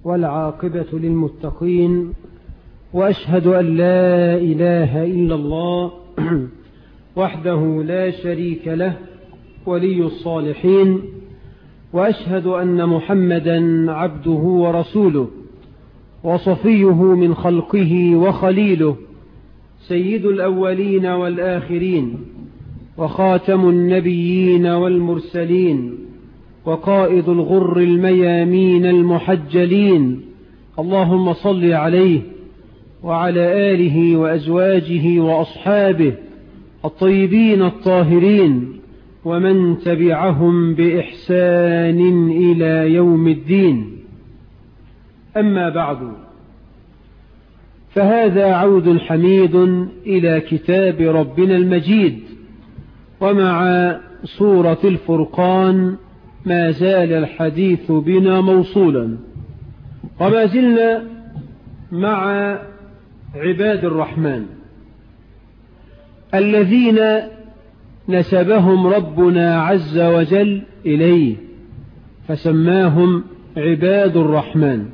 والعاقبة للمتقين وأشهد أن لا إله إلا الله وحده لا شريك له ولي الصالحين وأشهد أن محمدا عبده ورسوله وصفيه من خلقه وخليله سيد الأولين والآخرين وخاتم النبيين والمرسلين وقائد الغر الميامين المحجلين اللهم صل عليه وعلى آله وأزواجه وأصحابه الطيبين الطاهرين ومن تبعهم بإحسان إلى يوم الدين أما بعد فهذا عود حميد إلى كتاب ربنا المجيد ومع سورة الفرقان ما زال الحديث بنا موصولا وما زلنا مع عباد الرحمن الذين نسبهم ربنا عز وجل إليه فسماهم عباد الرحمن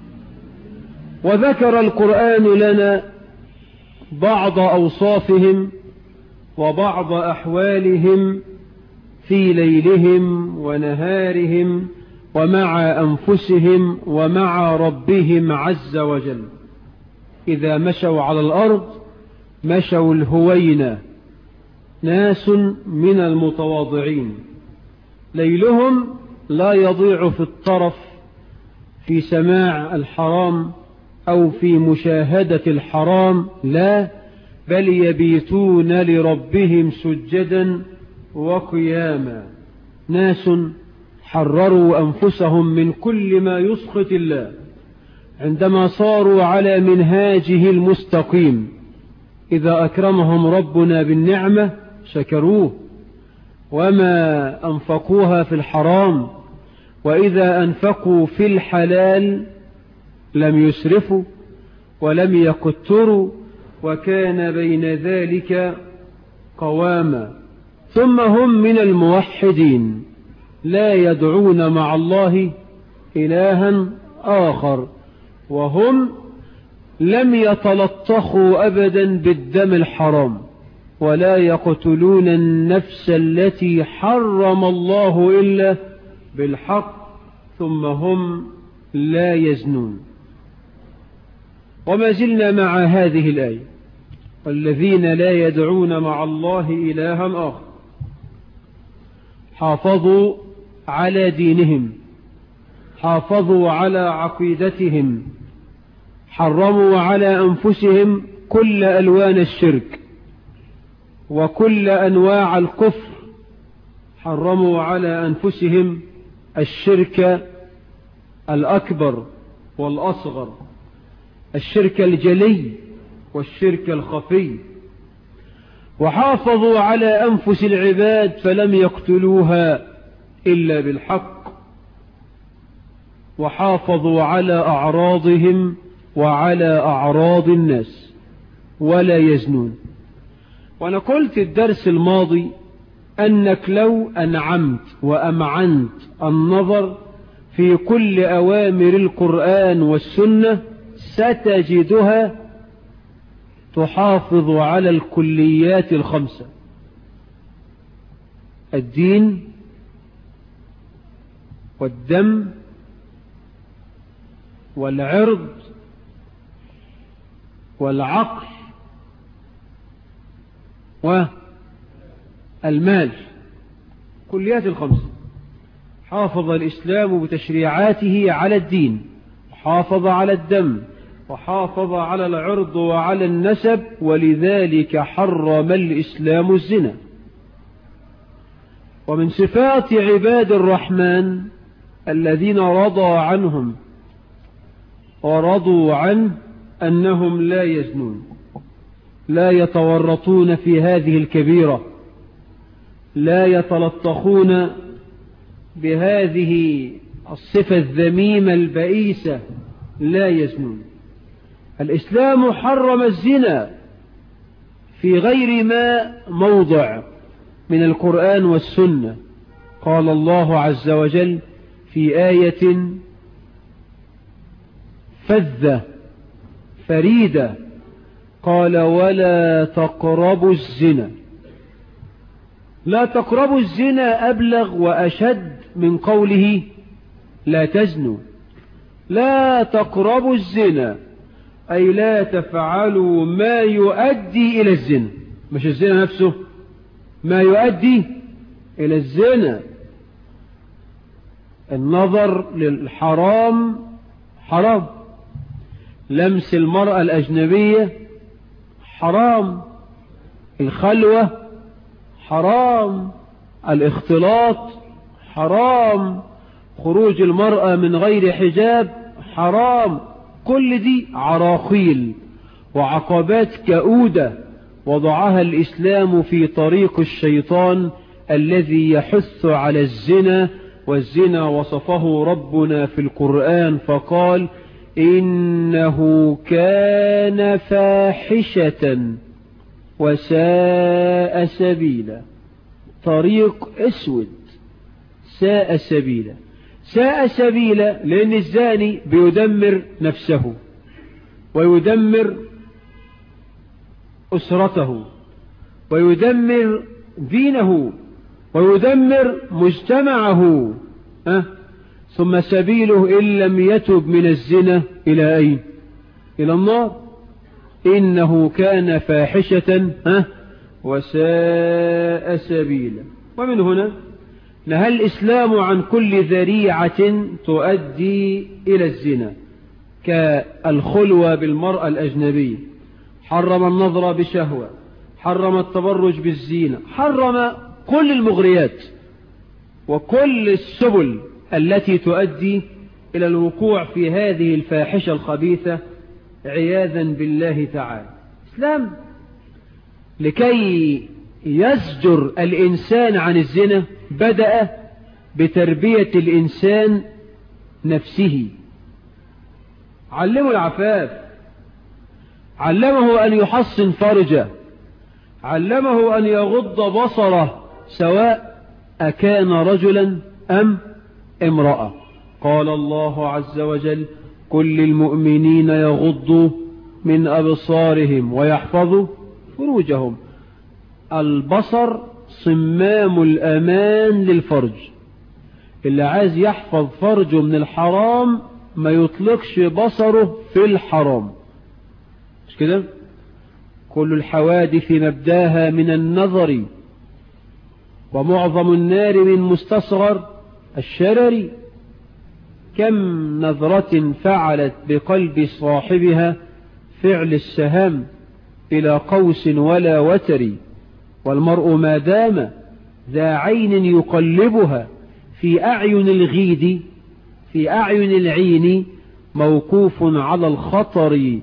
وذكر القرآن لنا بعض أوصافهم وبعض أحوالهم في ليلهم ونهارهم ومع أنفسهم ومع ربهم عز وجل إذا مشوا على الأرض مشوا الهوينة ناس من المتواضعين ليلهم لا يضيع في الطرف في سماع الحرام أو في مشاهدة الحرام لا بل يبيتون لربهم سجدا وقياما ناس حرروا أنفسهم من كل ما يسخط الله عندما صاروا على منهاجه المستقيم إذا أكرمهم ربنا بالنعمة شكروه وما أنفقوها في الحرام وإذا أنفقوا في الحلال لم يسرفوا ولم يقتروا وكان بين ذلك قواما ثم هم من الموحدين لا يدعون مع الله إلها آخر وهم لم يتلطخوا أبدا بالدم الحرام ولا يقتلون النفس التي حرم الله إلا بالحق ثم هم لا يزنون وما زلنا مع هذه الآية والذين لا يدعون مع الله إلها آخر حافظوا على دينهم حافظوا على عقيدتهم حرموا على أنفسهم كل ألوان الشرك وكل أنواع الكفر حرموا على أنفسهم الشرك الأكبر والأصغر الشرك الجلي والشرك الخفي وحافظوا على أنفس العباد فلم يقتلوها إلا بالحق وحافظوا على أعراضهم وعلى أعراض الناس ولا يزنون وأنا قلت الدرس الماضي أنك لو أنعمت وأمعنت النظر في كل أوامر القرآن والسنة ستجدها تحافظ على الكليات الخمسة الدين والدم والعرض والعقل والمال كليات الخمسة حافظ الإسلام بتشريعاته على الدين حافظ على الدم وحافظ على العرض وعلى النسب ولذلك حرم الإسلام الزنا ومن صفات عباد الرحمن الذين رضى عنهم ورضوا عنه أنهم لا يزنون لا يتورطون في هذه الكبيرة لا يتلطخون بهذه الصفة الذميمة البئيسة لا يزنون الإسلام حرم الزنا في غير ما موضع من القرآن والسنة قال الله عز وجل في آية فذة فريدة قال ولا تقربوا الزنا لا تقربوا الزنا أبلغ وأشد من قوله لا تزنوا لا تقربوا الزنا أي لا تفعلوا ما يؤدي إلى الزنا مش الزنا نفسه ما يؤدي إلى الزنا النظر للحرام حرام لمس المرأة الأجنبية حرام الخلوة حرام الاختلاط حرام خروج المرأة من غير حجاب حرام كل دي عراقيل وعقبات كؤودة وضعها الإسلام في طريق الشيطان الذي يحث على الزنا والزنا وصفه ربنا في القرآن فقال إنه كان فاحشة وساء سبيلا طريق اسود ساء سبيلا ساء سبيلا لأن الزاني بيدمر نفسه ويدمر أسرته ويدمر دينه ويدمر مجتمعه أه؟ ثم سبيله إن لم يتب من الزنا إلى أين إلى النار إنه كان فاحشة أه؟ وساء سبيلا ومن هنا نهى الإسلام عن كل ذريعة تؤدي إلى الزنا كالخلوة بالمرأة الأجنبية حرم النظر بشهوة حرم التبرج بالزينة حرم كل المغريات وكل السبل التي تؤدي إلى الوقوع في هذه الفاحشة الخبيثة عياذا بالله تعالى إسلام لكي يزجر الإنسان عن الزنا بدأ بتربية الإنسان نفسه علمه العفاف علمه أن يحصن فرجه علمه أن يغض بصره سواء أكان رجلا أم امرأة قال الله عز وجل كل المؤمنين يغضوا من أبصارهم ويحفظوا فروجهم البصر صمام الأمان للفرج اللي عايز يحفظ فرجه من الحرام ما يطلقش بصره في الحرام مش كده كل الحوادث مبداها من النظر ومعظم النار من مستصغر الشرر كم نظرة فعلت بقلب صاحبها فعل السهام إلى قوس ولا وتر والمرء ما دام ذا عين يقلبها في أعين الغيد في أعين العين موقوف على الخطر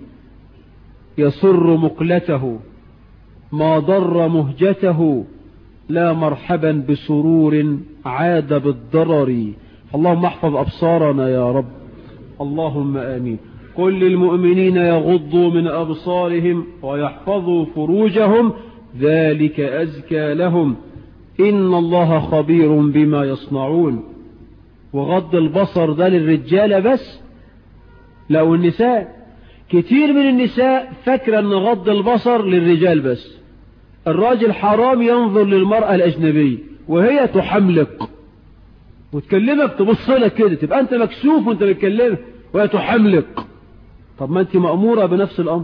يسر مقلته ما ضر مهجته لا مرحبا بسرور عاد بالضرر اللهم احفظ أبصارنا يا رب اللهم آمين كل المؤمنين يغضوا من أبصارهم ويحفظوا فروجهم ذلك أزكى لهم إن الله خبير بما يصنعون وغض البصر ده للرجال بس لو النساء كتير من النساء فاكرة ان غض البصر للرجال بس الراجل حرام ينظر للمرأة الأجنبية وهي تحملق وتكلمك تبص لك كده تبقى انت مكسوف وانت بتكلمك وهي تحملق طب ما انت مأمورة بنفس الأمر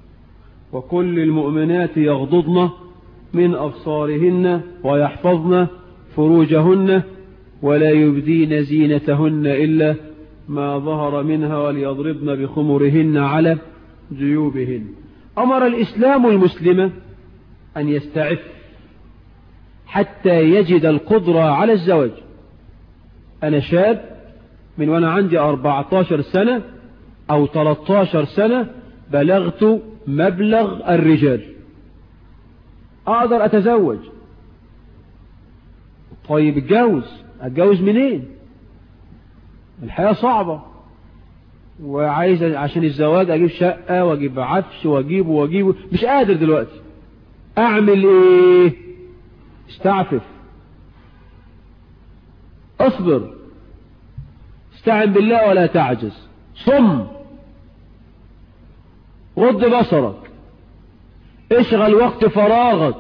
وكل المؤمنات يغضضن من أبصارهن ويحفظن فروجهن ولا يبدين زينتهن إلا ما ظهر منها وليضربن بخمرهن على جيوبهن أمر الإسلام المسلمة أن يستعف حتى يجد القدرة على الزواج أنا شاب من وأنا عندي 14 سنة أو 13 سنة بلغت مبلغ الرجال أقدر أتزوج طيب اتجوز اتجوز منين الحياة صعبة وعايز عشان الزواج اجيب شقة واجيب عفش واجيبه واجيبه مش قادر دلوقتي اعمل ايه استعفف اصبر استعن بالله ولا تعجز صم غض بصرك اشغل وقت فراغك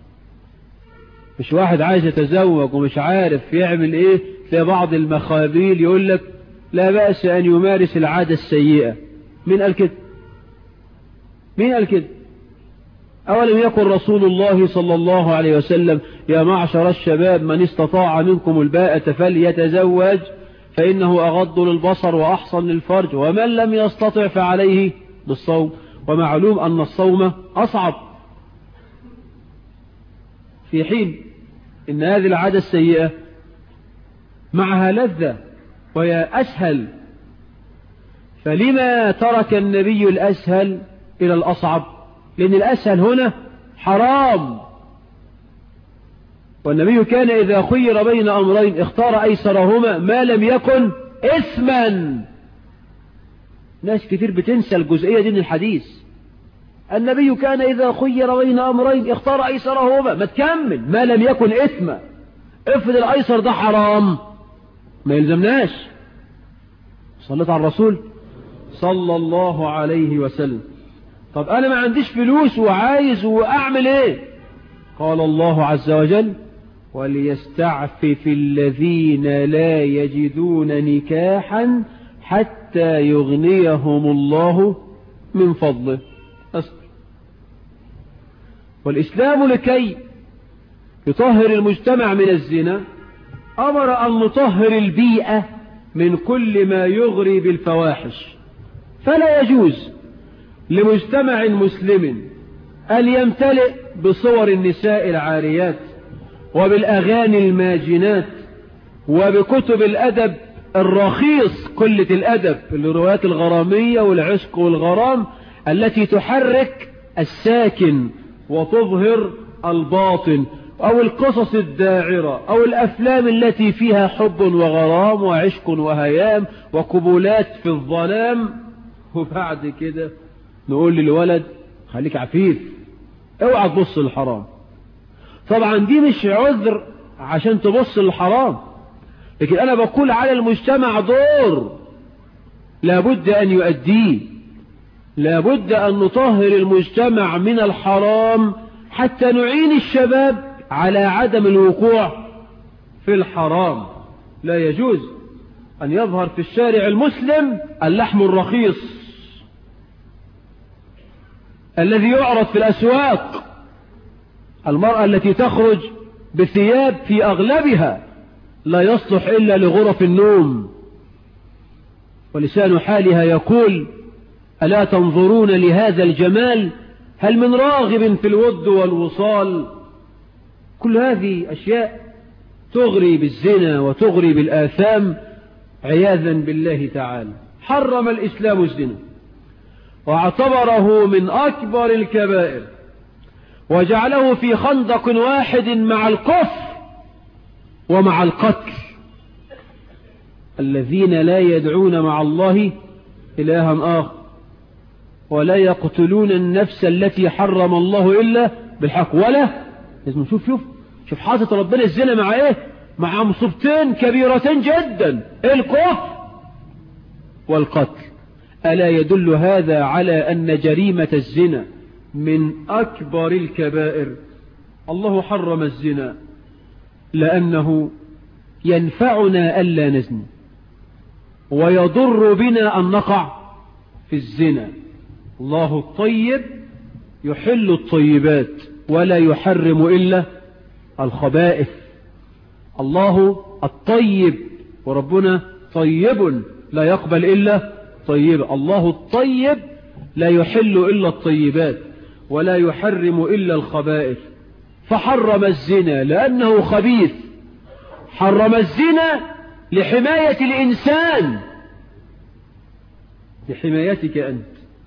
مش واحد عايز يتزوج ومش عارف يعمل ايه في بعض المخابيل يقول لك لا بأس أن يمارس العادة السيئة مين قال كده مين قال كده أولم يكن رسول الله صلى الله عليه وسلم يا معشر الشباب من استطاع منكم الباءة فليتزوج فإنه أغض للبصر وأحصن للفرج ومن لم يستطع فعليه بالصوم ومعلوم أن الصوم أصعب في حين إن هذه العادة السيئة معها لذة وهي أسهل فلما ترك النبي الأسهل إلى الأصعب لأن الأسهل هنا حرام والنبي كان إذا خير بين أمرين اختار أيسرهما ما لم يكن إثما ناس كتير بتنسى الجزئية دي من الحديث النبي كان إذا خير بين أمرين اختار أيسرهما ما تكمل ما لم يكن إثما افرض الأيسر ده حرام ما يلزمناش صلت على الرسول صلى الله عليه وسلم طب أنا ما عنديش فلوس وعايز وأعمل إيه قال الله عز وجل وليستعفف الذين لا يجدون نكاحا حتى يغنيهم الله من فضله أصبر والإسلام لكي يطهر المجتمع من الزنا أمر أن نطهر البيئة من كل ما يغري بالفواحش فلا يجوز لمجتمع مسلم أن يمتلئ بصور النساء العاريات وبالأغاني الماجنات وبكتب الأدب الرخيص قلة الأدب الروايات الغرامية والعشق والغرام التي تحرك الساكن وتظهر الباطن أو القصص الداعرة أو الأفلام التي فيها حب وغرام وعشق وهيام وقبولات في الظلام وبعد كده نقول للولد خليك عفيف اوعى تبص للحرام طبعا دي مش عذر عشان تبص للحرام لكن انا بقول على المجتمع دور لابد ان يؤديه لابد ان نطهر المجتمع من الحرام حتى نعين الشباب على عدم الوقوع في الحرام لا يجوز ان يظهر في الشارع المسلم اللحم الرخيص الذي يعرض في الأسواق المرأة التي تخرج بثياب في أغلبها لا يصلح إلا لغرف النوم ولسان حالها يقول ألا تنظرون لهذا الجمال هل من راغب في الود والوصال كل هذه أشياء تغري بالزنا وتغري بالآثام عياذا بالله تعالى حرم الإسلام الزنا واعتبره من أكبر الكبائر وجعله في خندق واحد مع الكفر ومع القتل الذين لا يدعون مع الله إلها آخر ولا يقتلون النفس التي حرم الله إلا بالحق ولا لازم شوف شوف شوف حاطط ربنا الزنا مع ايه مع مصيبتين كبيرتين جدا الكفر والقتل ألا يدل هذا على أن جريمة الزنا من أكبر الكبائر الله حرم الزنا لأنه ينفعنا ألا نزني ويضر بنا أن نقع في الزنا الله الطيب يحل الطيبات ولا يحرم إلا الخبائث الله الطيب وربنا طيب لا يقبل إلا طيب الله الطيب لا يحل إلا الطيبات ولا يحرم إلا الخبائث فحرم الزنا لأنه خبيث حرم الزنا لحماية الإنسان لحمايتك أنت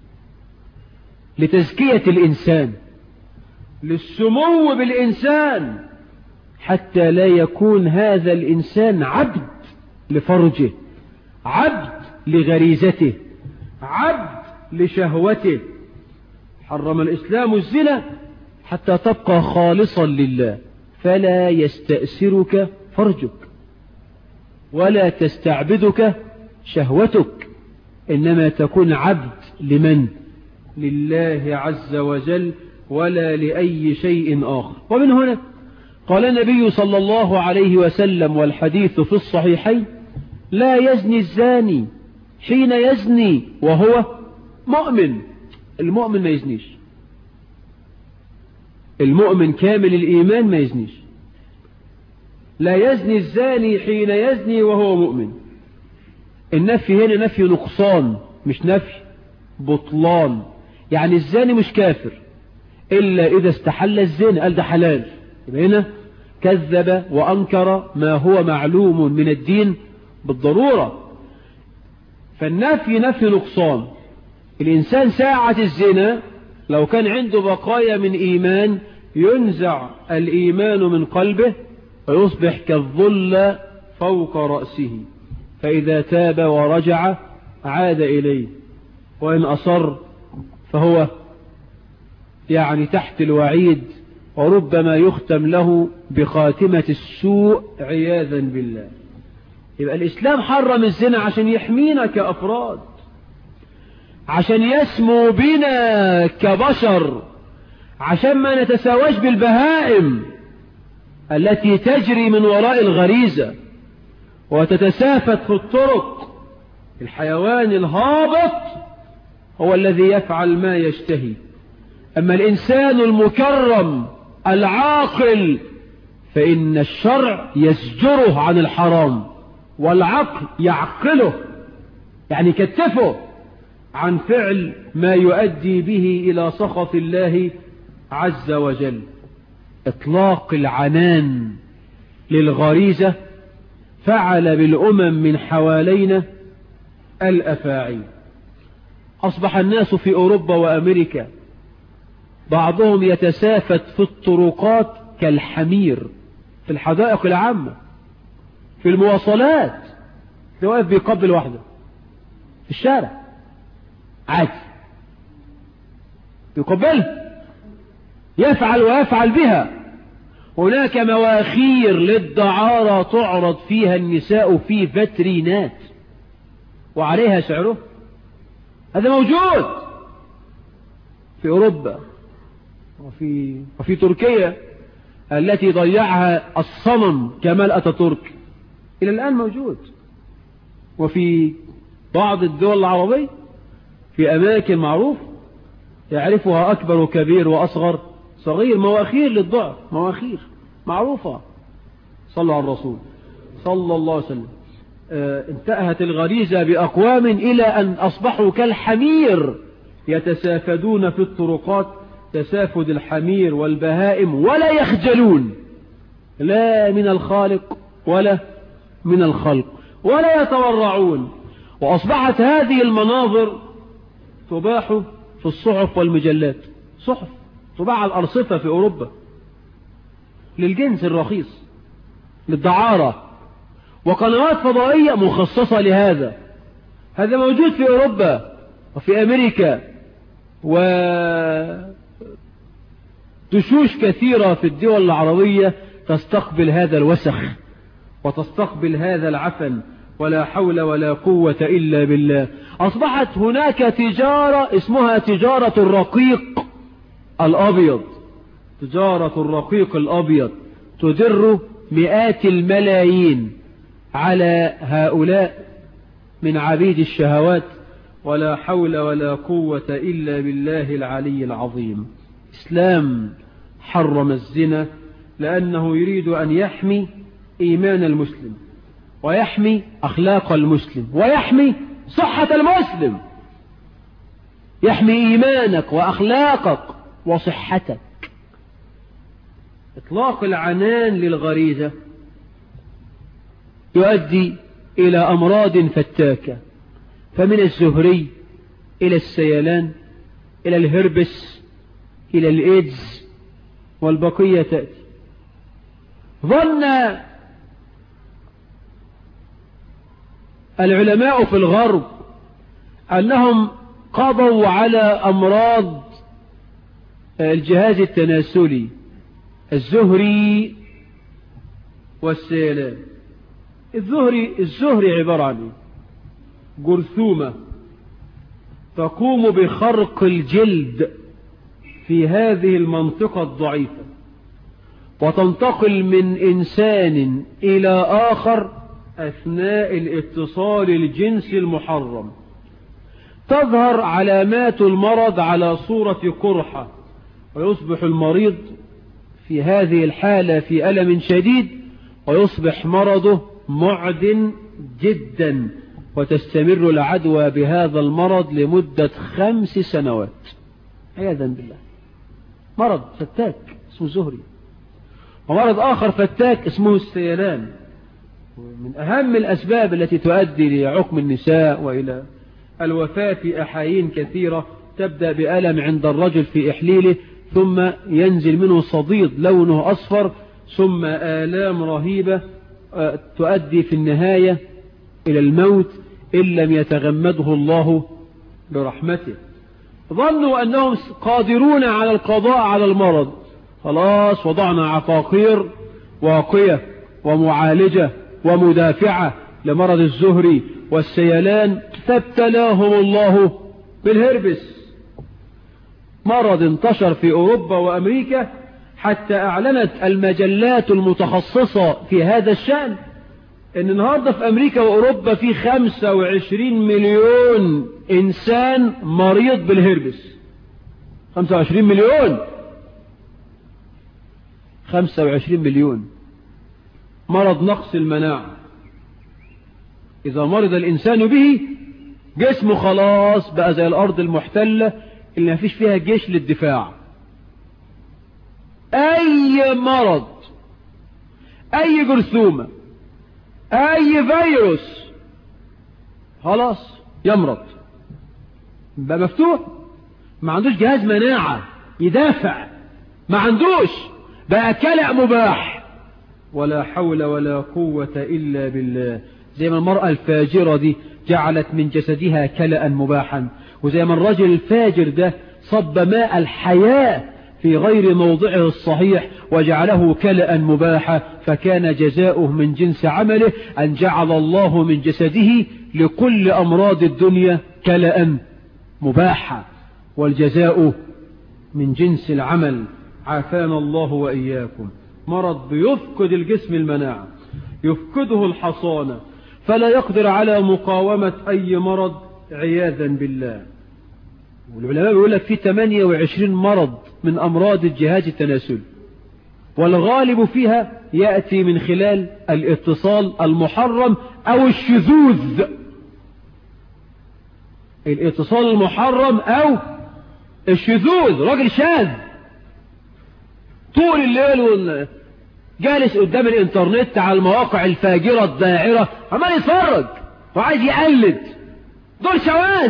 لتزكية الإنسان للسمو بالإنسان حتى لا يكون هذا الإنسان عبد لفرجه عبد لغريزته عبد لشهوته حرم الإسلام الزنا حتى تبقى خالصا لله فلا يستأسرك فرجك ولا تستعبدك شهوتك إنما تكون عبد لمن لله عز وجل ولا لأي شيء آخر ومن هنا قال النبي صلى الله عليه وسلم والحديث في الصحيحين لا يزني الزاني حين يزني وهو مؤمن المؤمن ما يزنيش المؤمن كامل الإيمان ما يزنيش لا يزني الزاني حين يزني وهو مؤمن النفي هنا نفي نقصان مش نفي بطلان يعني الزاني مش كافر إلا إذا استحل الزنا قال ده حلال يبقى هنا كذب وأنكر ما هو معلوم من الدين بالضرورة فالنفي نفي نقصان الإنسان ساعة الزنا لو كان عنده بقايا من إيمان ينزع الإيمان من قلبه ويصبح كالظل فوق رأسه فإذا تاب ورجع عاد إليه وإن أصر فهو يعني تحت الوعيد وربما يختم له بخاتمة السوء عياذا بالله يبقى الإسلام حرم الزنا عشان يحمينا كأفراد عشان يسمو بنا كبشر عشان ما نتساواش بالبهائم التي تجري من وراء الغريزة وتتسافت في الطرق الحيوان الهابط هو الذي يفعل ما يشتهي أما الإنسان المكرم العاقل فإن الشرع يزجره عن الحرام والعقل يعقله يعني كتفه عن فعل ما يؤدي به إلى سخط الله عز وجل إطلاق العنان للغريزة فعل بالأمم من حوالينا الأفاعي أصبح الناس في أوروبا وأمريكا بعضهم يتسافت في الطرقات كالحمير في الحدائق العامة في المواصلات واقف بيقبل واحدة في الشارع عادي يقبلها يفعل ويفعل بها هناك مواخير للدعارة تعرض فيها النساء في فترينات وعليها سعره هذا موجود في أوروبا وفي, وفي تركيا التي ضيعها الصنم كمال أتاتورك إلى الآن موجود وفي بعض الدول العربية في أماكن معروف يعرفها أكبر وكبير وأصغر صغير مواخير للضعف مواخير معروفة صلوا على الرسول صلى الله عليه وسلم آه انتهت الغريزة بأقوام إلى أن أصبحوا كالحمير يتسافدون في الطرقات تسافد الحمير والبهائم ولا يخجلون لا من الخالق ولا من الخلق ولا يتورعون وأصبحت هذه المناظر تباح في الصحف والمجلات صحف تباع على الأرصفة في أوروبا للجنس الرخيص للدعارة وقنوات فضائية مخصصة لهذا هذا موجود في أوروبا وفي أمريكا ودشوش كثيرة في الدول العربية تستقبل هذا الوسخ وتستقبل هذا العفن ولا حول ولا قوة إلا بالله أصبحت هناك تجارة اسمها تجارة الرقيق الأبيض تجارة الرقيق الأبيض تدر مئات الملايين على هؤلاء من عبيد الشهوات ولا حول ولا قوة إلا بالله العلي العظيم إسلام حرم الزنا لأنه يريد أن يحمي إيمان المسلم ويحمي أخلاق المسلم ويحمي صحة المسلم يحمي إيمانك وأخلاقك وصحتك إطلاق العنان للغريزة يؤدي إلى أمراض فتاكة فمن الزهري إلى السيلان إلى الهربس إلى الإيدز والبقية تأتي ظن العلماء في الغرب أنهم قضوا على أمراض الجهاز التناسلي الزهري والسيلان الزهري الزهري عبارة عن جرثومة تقوم بخرق الجلد في هذه المنطقة الضعيفة وتنتقل من إنسان إلى آخر أثناء الاتصال الجنسي المحرم تظهر علامات المرض على صورة قرحة ويصبح المريض في هذه الحالة في ألم شديد ويصبح مرضه معد جدا وتستمر العدوى بهذا المرض لمدة خمس سنوات عياذا بالله مرض فتاك اسمه زهري ومرض آخر فتاك اسمه السيلان من أهم الأسباب التي تؤدي لعقم النساء وإلى الوفاة في أحايين كثيرة تبدأ بألم عند الرجل في إحليله ثم ينزل منه صديد لونه أصفر ثم آلام رهيبة تؤدي في النهاية إلى الموت إن لم يتغمده الله برحمته ظنوا أنهم قادرون على القضاء على المرض خلاص وضعنا عقاقير واقية ومعالجة ومدافعة لمرض الزهري والسيلان فابتلاهم الله بالهربس مرض انتشر في أوروبا وأمريكا حتى أعلنت المجلات المتخصصة في هذا الشأن ان النهاردة في امريكا واوروبا في 25 مليون انسان مريض بالهربس 25 مليون 25 مليون مرض نقص المناعة اذا مرض الانسان به جسمه خلاص بقى زي الارض المحتلة اللي ما فيش فيها جيش للدفاع اي مرض اي جرثومه اي فيروس خلاص يمرض بقى مفتوح ما عندوش جهاز مناعة يدافع ما عندوش بقى كلع مباح ولا حول ولا قوة إلا بالله زي ما المرأة الفاجرة دي جعلت من جسدها كلأ مباحا وزي ما الرجل الفاجر ده صب ماء الحياة في غير موضعه الصحيح وجعله كلأ مباحا فكان جزاؤه من جنس عمله أن جعل الله من جسده لكل أمراض الدنيا كلأ مباحا والجزاء من جنس العمل عافانا الله وإياكم مرض بيفقد الجسم المناعة يفقده الحصانة فلا يقدر على مقاومة أي مرض عياذا بالله والعلماء بيقول لك في 28 مرض من أمراض الجهاز التناسلي والغالب فيها يأتي من خلال الاتصال المحرم أو الشذوذ الاتصال المحرم أو الشذوذ راجل شاذ طول الليل وال... جالس قدام الانترنت على المواقع الفاجرة الداعرة عمال يتفرج وعايز يقلد دول شواذ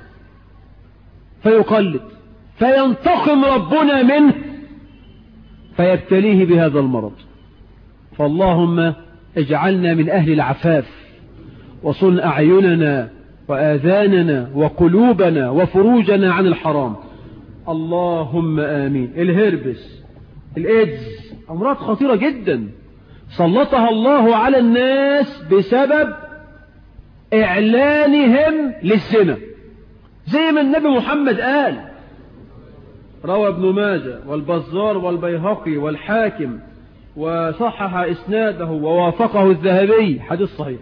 فيقلد فينتقم ربنا منه فيبتليه بهذا المرض فاللهم اجعلنا من أهل العفاف وصن أعيننا وآذاننا وقلوبنا وفروجنا عن الحرام اللهم آمين الهربس الإيدز أمراض خطيرة جدا سلطها الله على الناس بسبب إعلانهم للزنا زي ما النبي محمد قال روى ابن ماجه والبزار والبيهقي والحاكم وصحح إسناده ووافقه الذهبي حديث صحيح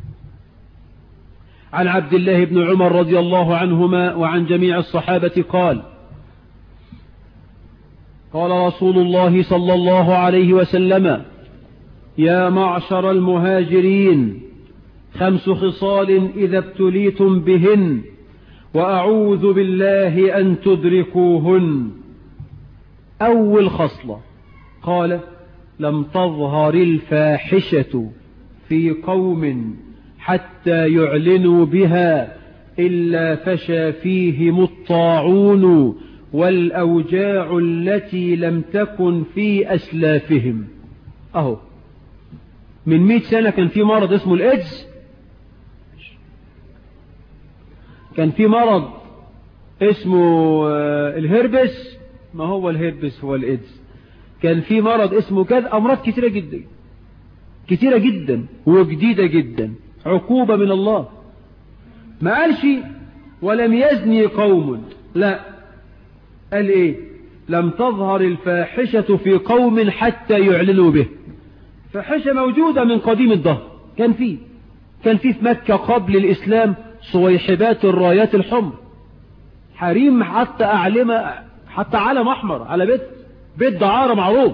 عن عبد الله بن عمر رضي الله عنهما وعن جميع الصحابة قال قال رسول الله صلى الله عليه وسلم يا معشر المهاجرين خمس خصال إذا ابتليتم بهن وأعوذ بالله أن تدركوهن أول خصلة قال لم تظهر الفاحشة في قوم حتى يعلنوا بها إلا فشى فيهم الطاعون والأوجاع التي لم تكن في أسلافهم أهو من مئة سنة كان في مرض اسمه الإيدز كان في مرض اسمه الهربس ما هو الهربس هو الإيدز كان في مرض اسمه كذا أمراض كثيرة جدا كثيرة جدا وجديدة جدا عقوبة من الله ما قالش ولم يزني قوم لا قال ايه لم تظهر الفاحشة في قوم حتى يعلنوا به فاحشة موجودة من قديم الظهر كان فيه كان فيه في مكة قبل الإسلام صويحبات الرايات الحمر حريم حتى أعلم حتى علم أحمر على بيت بيت دعارة معروف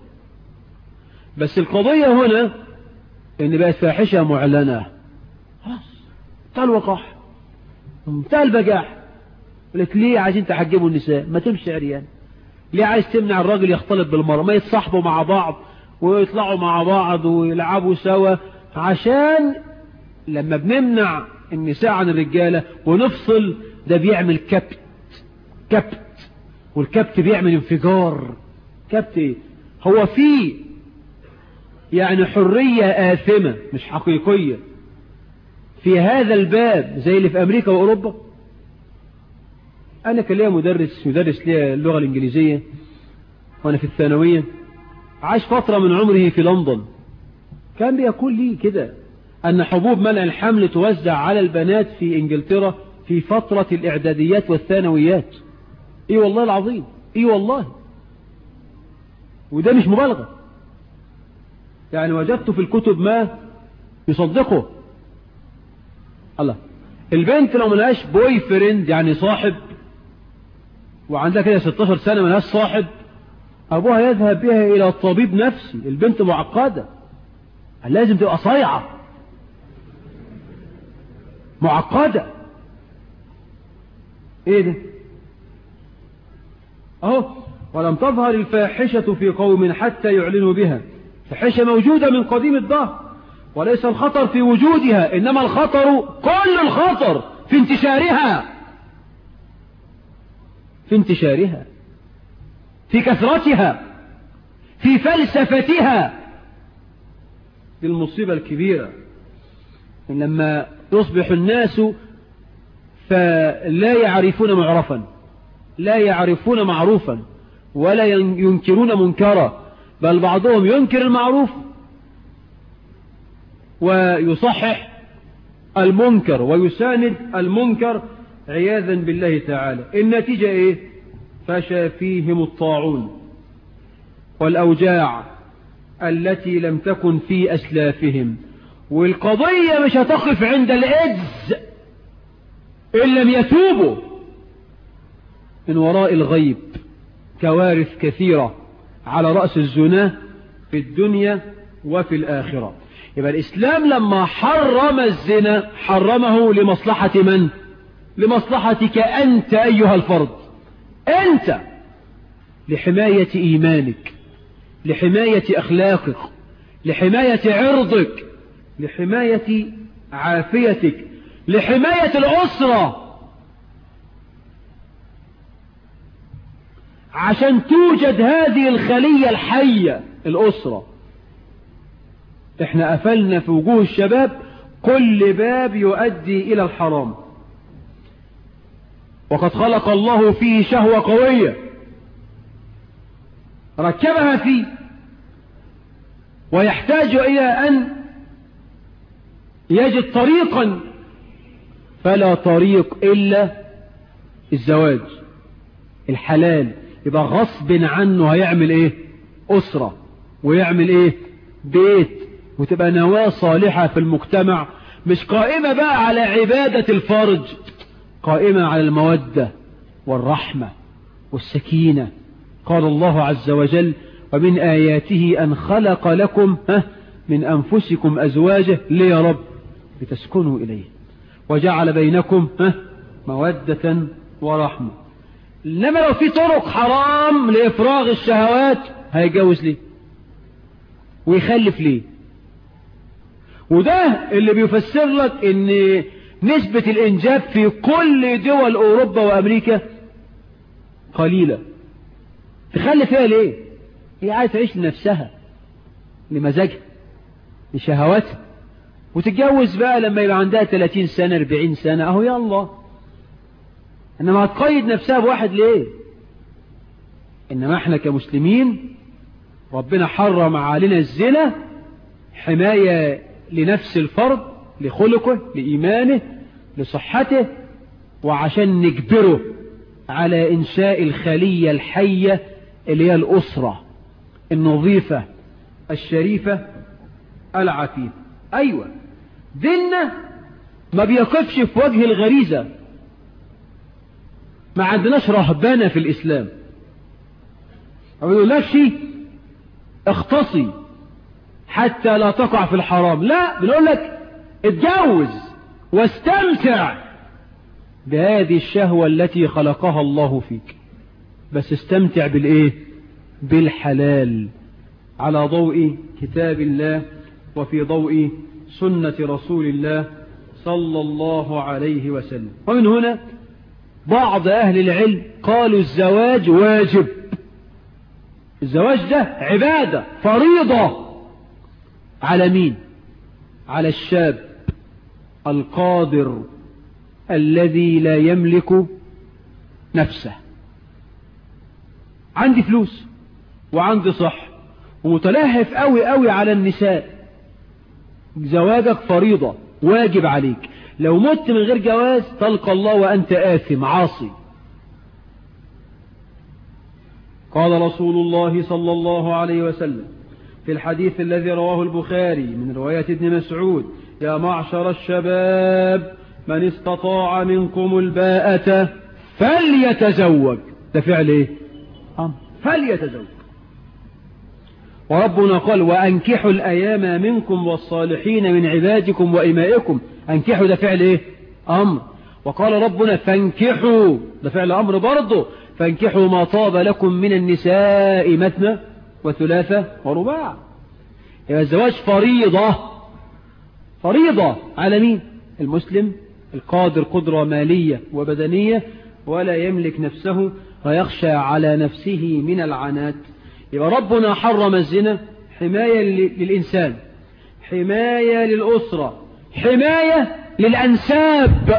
بس القضية هنا ان بقت فاحشة معلنة خلاص انتهى الوقاح انتهى البجاح قلت ليه عايزين تحجبوا النساء ما تمشي عريان ليه عايز تمنع الراجل يختلط بالمرأة ما يتصاحبوا مع بعض ويطلعوا مع بعض ويلعبوا سوا عشان لما بنمنع النساء عن الرجالة ونفصل ده بيعمل كبت كبت والكبت بيعمل انفجار كبت ايه هو في يعني حرية آثمة مش حقيقية في هذا الباب زي اللي في أمريكا وأوروبا أنا كان ليا مدرس يدرس لي اللغة الإنجليزية وأنا في الثانوية عاش فترة من عمره في لندن كان بيقول لي كده أن حبوب منع الحمل توزع على البنات في إنجلترا في فترة الإعداديات والثانويات إيه والله العظيم إيه والله وده مش مبالغة يعني وجدت في الكتب ما يصدقه الله البنت لو ملهاش بوي فريند يعني صاحب وعندها كده 16 سنة ملهاش صاحب أبوها يذهب بها إلى طبيب نفسي البنت معقدة لازم تبقى صايعة معقدة ايه ده اهو ولم تظهر الفاحشة في قوم حتى يعلنوا بها فحشة موجودة من قديم الدهر وليس الخطر في وجودها إنما الخطر كل الخطر في انتشارها في انتشارها في كثرتها في فلسفتها دي المصيبة الكبيرة إن لما يصبح الناس فلا يعرفون معرفا لا يعرفون معروفا ولا ينكرون منكرا بل بعضهم ينكر المعروف ويصحح المنكر ويساند المنكر عياذا بالله تعالى النتيجة ايه فشى فيهم الطاعون والأوجاع التي لم تكن في أسلافهم والقضية مش هتقف عند الإجز إن لم يتوبوا من وراء الغيب كوارث كثيرة على رأس الزنا في الدنيا وفي الآخرة يبقى الإسلام لما حرم الزنا حرمه لمصلحة من لمصلحتك أنت أيها الفرد أنت لحماية إيمانك لحماية أخلاقك لحماية عرضك لحماية عافيتك لحماية الأسرة عشان توجد هذه الخلية الحية الأسرة احنا قفلنا في وجوه الشباب كل باب يؤدي إلى الحرام وقد خلق الله فيه شهوة قوية ركبها فيه ويحتاج إلى أن يجد طريقا فلا طريق إلا الزواج الحلال يبقى غصب عنه هيعمل ايه أسرة ويعمل ايه بيت وتبقى نواة صالحة في المجتمع مش قائمة بقى على عبادة الفرج قائمة على المودة والرحمة والسكينة قال الله عز وجل ومن آياته أن خلق لكم من أنفسكم أزواجه لي يا رب لتسكنوا إليه وجعل بينكم مودة ورحمة إنما لو في طرق حرام لإفراغ الشهوات هيجوز ليه ويخلف ليه وده اللي بيفسر لك ان نسبة الانجاب في كل دول اوروبا وامريكا قليلة تخلي فيها ليه هي عايز تعيش لنفسها لمزاجها لشهواتها وتتجوز بقى لما يبقى عندها 30 سنة 40 سنة اهو يا الله انما هتقيد نفسها بواحد ليه انما احنا كمسلمين ربنا حرم علينا الزنا حماية لنفس الفرد لخلقه لإيمانه لصحته وعشان نجبره على إنشاء الخلية الحية اللي هي الأسرة النظيفة الشريفة العفيفة أيوة ديننا ما بيقفش في وجه الغريزة ما عندناش رهبانة في الإسلام ما بنقولكش اختصي حتى لا تقع في الحرام لا بنقول لك اتجوز واستمتع بهذه الشهوة التي خلقها الله فيك بس استمتع بالايه بالحلال على ضوء كتاب الله وفي ضوء سنة رسول الله صلى الله عليه وسلم ومن هنا بعض أهل العلم قالوا الزواج واجب الزواج ده عبادة فريضة على مين على الشاب القادر الذي لا يملك نفسه عندي فلوس وعندي صح ومتلهف قوي قوي على النساء زواجك فريضة واجب عليك لو مت من غير جواز تلقى الله وأنت آثم عاصي قال رسول الله صلى الله عليه وسلم في الحديث الذي رواه البخاري من رواية ابن مسعود يا معشر الشباب من استطاع منكم الباءة فليتزوج ده فعل ايه أم فليتزوج وربنا قال وأنكحوا الأيام منكم والصالحين من عبادكم وإمائكم أنكحوا ده فعل ايه أمر وقال ربنا فانكحوا ده فعل أمر برضه فانكحوا ما طاب لكم من النساء مثنى وثلاثة ورباع يبقى الزواج فريضة فريضة على مين المسلم القادر قدرة مالية وبدنية ولا يملك نفسه ويخشى على نفسه من العنات يبقى ربنا حرم الزنا حماية للإنسان حماية للأسرة حماية للأنساب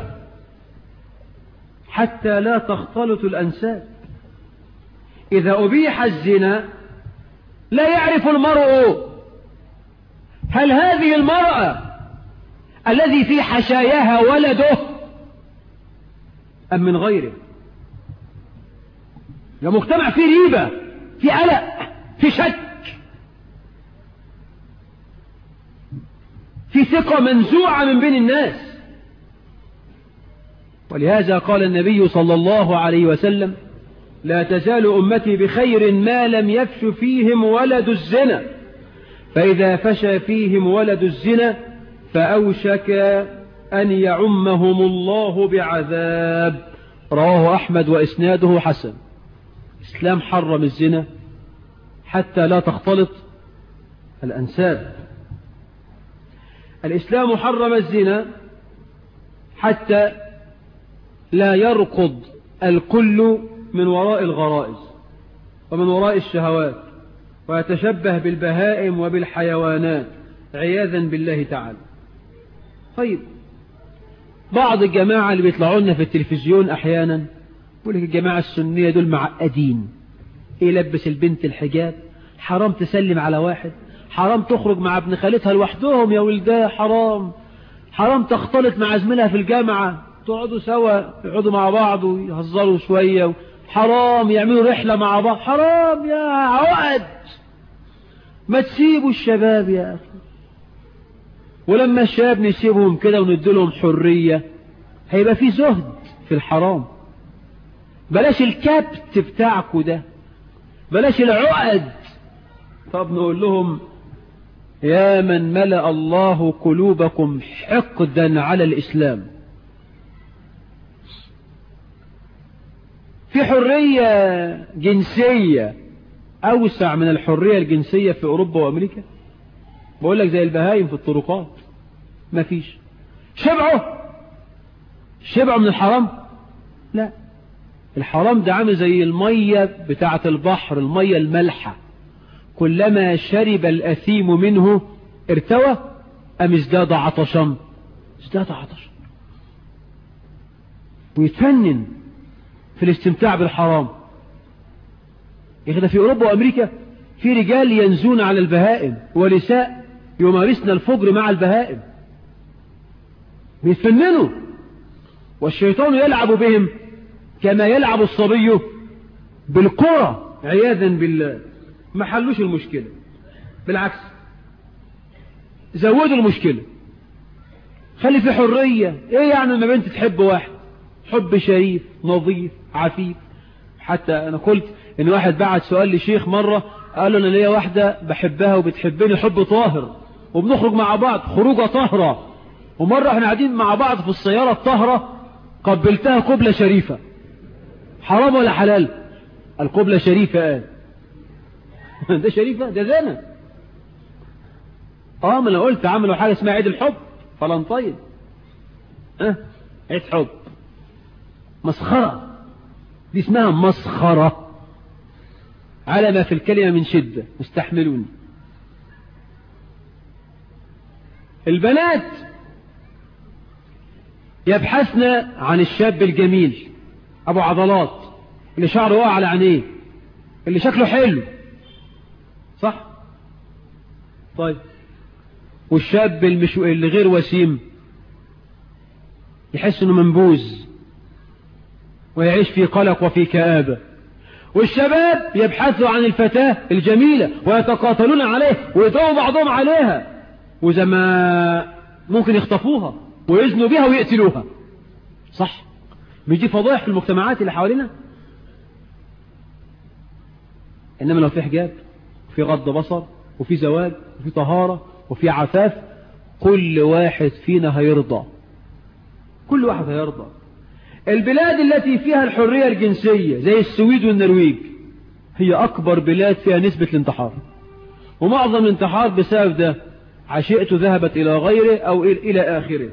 حتى لا تختلط الأنساب إذا أبيح الزنا لا يعرف المرء هل هذه المرأة الذي في حشاياها ولده أم من غيره يا مجتمع في ريبة في قلق في شك في ثقة منزوعة من بين الناس ولهذا قال النبي صلى الله عليه وسلم لا تزال أمتي بخير ما لم يفش فيهم ولد الزنا فإذا فشى فيهم ولد الزنا فأوشك أن يعمهم الله بعذاب رواه أحمد وإسناده حسن الإسلام حرم الزنا حتى لا تختلط الأنساب الإسلام حرم الزنا حتى لا يركض الكل من وراء الغرائز ومن وراء الشهوات ويتشبه بالبهائم وبالحيوانات عياذا بالله تعالى طيب بعض الجماعة اللي بيطلعوا لنا في التلفزيون أحيانا يقول لك الجماعة السنية دول معقدين يلبس البنت الحجاب حرام تسلم على واحد حرام تخرج مع ابن خالتها لوحدهم يا ولداه حرام حرام تختلط مع زميلها في الجامعة تقعدوا سوا يقعدوا مع بعض ويهزروا شوية حرام يعملوا رحلة مع بعض حرام يا عقد ما تسيبوا الشباب يا أخي ولما الشباب نسيبهم كده ونديلهم حرية هيبقى في زهد في الحرام بلاش الكبت بتاعكوا ده بلاش العقد طب نقول لهم يا من ملأ الله قلوبكم حقدا على الإسلام في حرية جنسية أوسع من الحرية الجنسية في أوروبا وأمريكا بقول لك زي البهايم في الطرقات ما فيش شبعوا شبعوا من الحرام لا الحرام ده عامل زي المية بتاعة البحر المية الملحة كلما شرب الأثيم منه ارتوى أم ازداد عطشا ازداد عطشا ويتفنن في الاستمتاع بالحرام يا في أوروبا وأمريكا في رجال ينزون على البهائم ونساء يمارسن الفجر مع البهائم بيتفننوا والشيطان يلعب بهم كما يلعب الصبي بالكرة عياذا بالله ما حلوش المشكلة بالعكس زودوا المشكلة خلي في حرية ايه يعني لما بنت تحب واحد حب شريف نظيف عفيف حتى انا قلت ان واحد بعت سؤال لشيخ مرة قال له انا ليا واحدة بحبها وبتحبني حب طاهر وبنخرج مع بعض خروجة طاهرة ومرة احنا قاعدين مع بعض في السيارة الطاهرة قبلتها قبلة شريفة حرام ولا حلال القبلة شريفة قال ده شريفة ده زنا اه ما انا قلت عملوا حاجة اسمها عيد الحب فلان طيب اه عيد حب مسخرة دي اسمها مسخرة على ما في الكلمة من شدة استحملوني البنات يبحثن عن الشاب الجميل ابو عضلات اللي شعره واقع على عينيه اللي شكله حلو صح طيب والشاب المش... اللي غير وسيم يحس انه منبوذ ويعيش في قلق وفي كآبة والشباب يبحثوا عن الفتاة الجميلة ويتقاتلون عليه ويضربوا بعضهم عليها وإذا ما ممكن يخطفوها ويزنوا بها ويقتلوها صح مش دي فضائح في المجتمعات اللي حوالينا إنما لو في حجاب وفي غض بصر وفي زواج وفي طهارة وفي عفاف كل واحد فينا هيرضى كل واحد هيرضى البلاد التي فيها الحرية الجنسية زي السويد والنرويج هي أكبر بلاد فيها نسبة الانتحار ومعظم الانتحار بسبب ده عشيئته ذهبت إلى غيره أو إلى آخره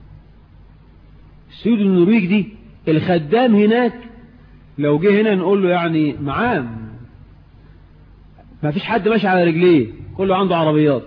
السويد والنرويج دي الخدام هناك لو جه هنا نقول له يعني معاه ما فيش حد ماشي على رجليه كله عنده عربيات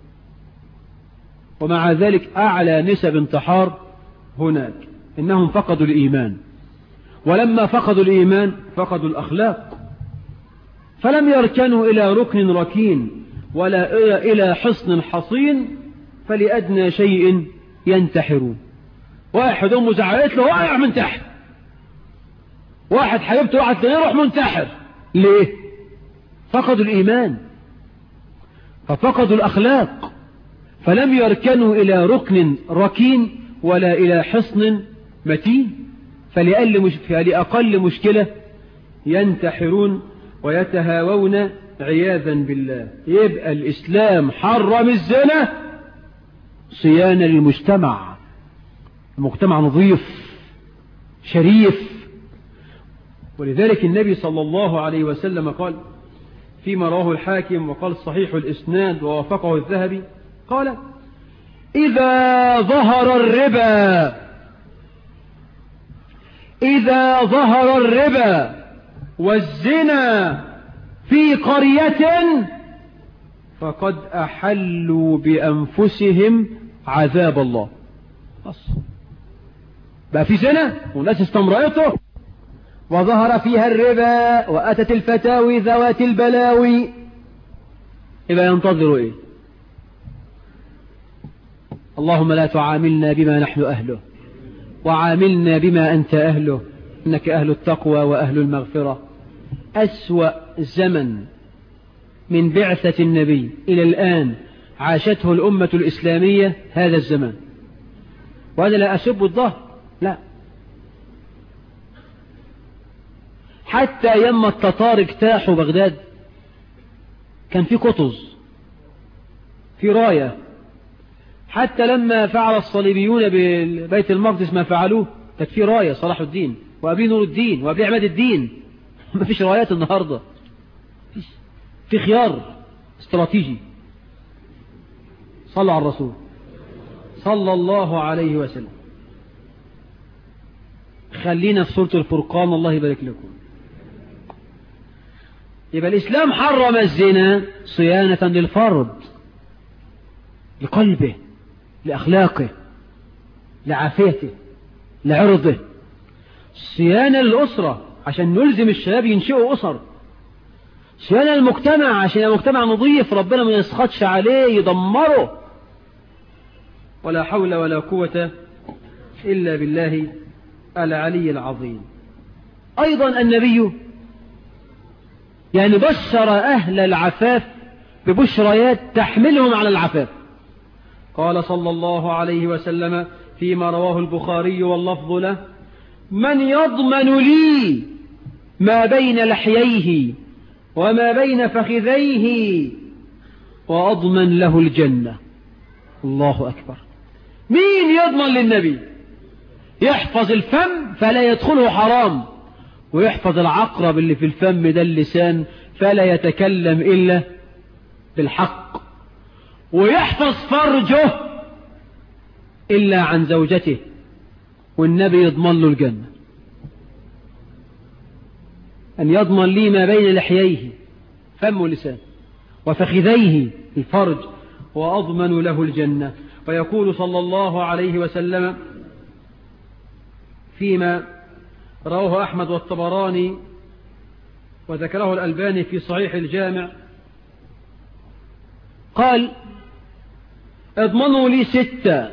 ومع ذلك أعلى نسب انتحار هناك إنهم فقدوا الإيمان ولما فقدوا الإيمان فقدوا الأخلاق فلم يركنوا إلى ركن ركين ولا إلى حصن حصين فلأدنى شيء ينتحرون واحد أمه زعلت له واقع من تحت واحد حبيبته وقعت له يروح منتحر ليه فقدوا الإيمان ففقدوا الأخلاق فلم يركنوا إلى ركن ركين ولا إلى حصن متين فلأقل, مش... فلأقل مشكلة ينتحرون ويتهاوون عياذا بالله يبقى الإسلام حرم الزنا صيانة للمجتمع المجتمع نظيف شريف ولذلك النبي صلى الله عليه وسلم قال فيما رواه الحاكم وقال صحيح الإسناد ووافقه الذهبي قال إذا ظهر الربا إذا ظهر الربا والزنا في قرية فقد أحلوا بأنفسهم عذاب الله بس بقى في زنا والناس استمرأته وظهر فيها الربا وأتت الفتاوي ذوات البلاوي إذا ينتظر إيه اللهم لا تعاملنا بما نحن أهله وعاملنا بما أنت أهله إنك أهل التقوى وأهل المغفرة أسوأ زمن من بعثة النبي إلى الآن عاشته الأمة الإسلامية هذا الزمان وأنا لا أسب الظهر لا حتى يما التتار اجتاحوا بغداد كان في قطز في راية حتى لما فعل الصليبيون ببيت المقدس ما فعلوه كانت في راية صلاح الدين وأبي نور الدين وأبي عماد الدين ما فيش رايات النهاردة في خيار استراتيجي صلوا على الرسول صلى الله عليه وسلم خلينا في سورة الفرقان الله يبارك لكم يبقى الإسلام حرم الزنا صيانة للفرد لقلبه لأخلاقه لعافيته لعرضه صيانة للأسرة عشان نلزم الشباب ينشئوا أسر صيانة للمجتمع عشان المجتمع نظيف ربنا ما يسخطش عليه يدمره ولا حول ولا قوة إلا بالله العلي العظيم أيضا النبي يعني بشر أهل العفاف ببشريات تحملهم على العفاف قال صلى الله عليه وسلم فيما رواه البخاري واللفظ له من يضمن لي ما بين لحييه وما بين فخذيه وأضمن له الجنة الله أكبر مين يضمن للنبي يحفظ الفم فلا يدخله حرام ويحفظ العقرب اللي في الفم ده اللسان فلا يتكلم إلا بالحق ويحفظ فرجه إلا عن زوجته والنبي يضمن له الجنة أن يضمن لي ما بين لحييه فم ولسان وفخذيه الفرج وأضمن له الجنة ويقول صلى الله عليه وسلم فيما رواه أحمد والطبراني وذكره الألباني في صحيح الجامع قال اضمنوا لي ستة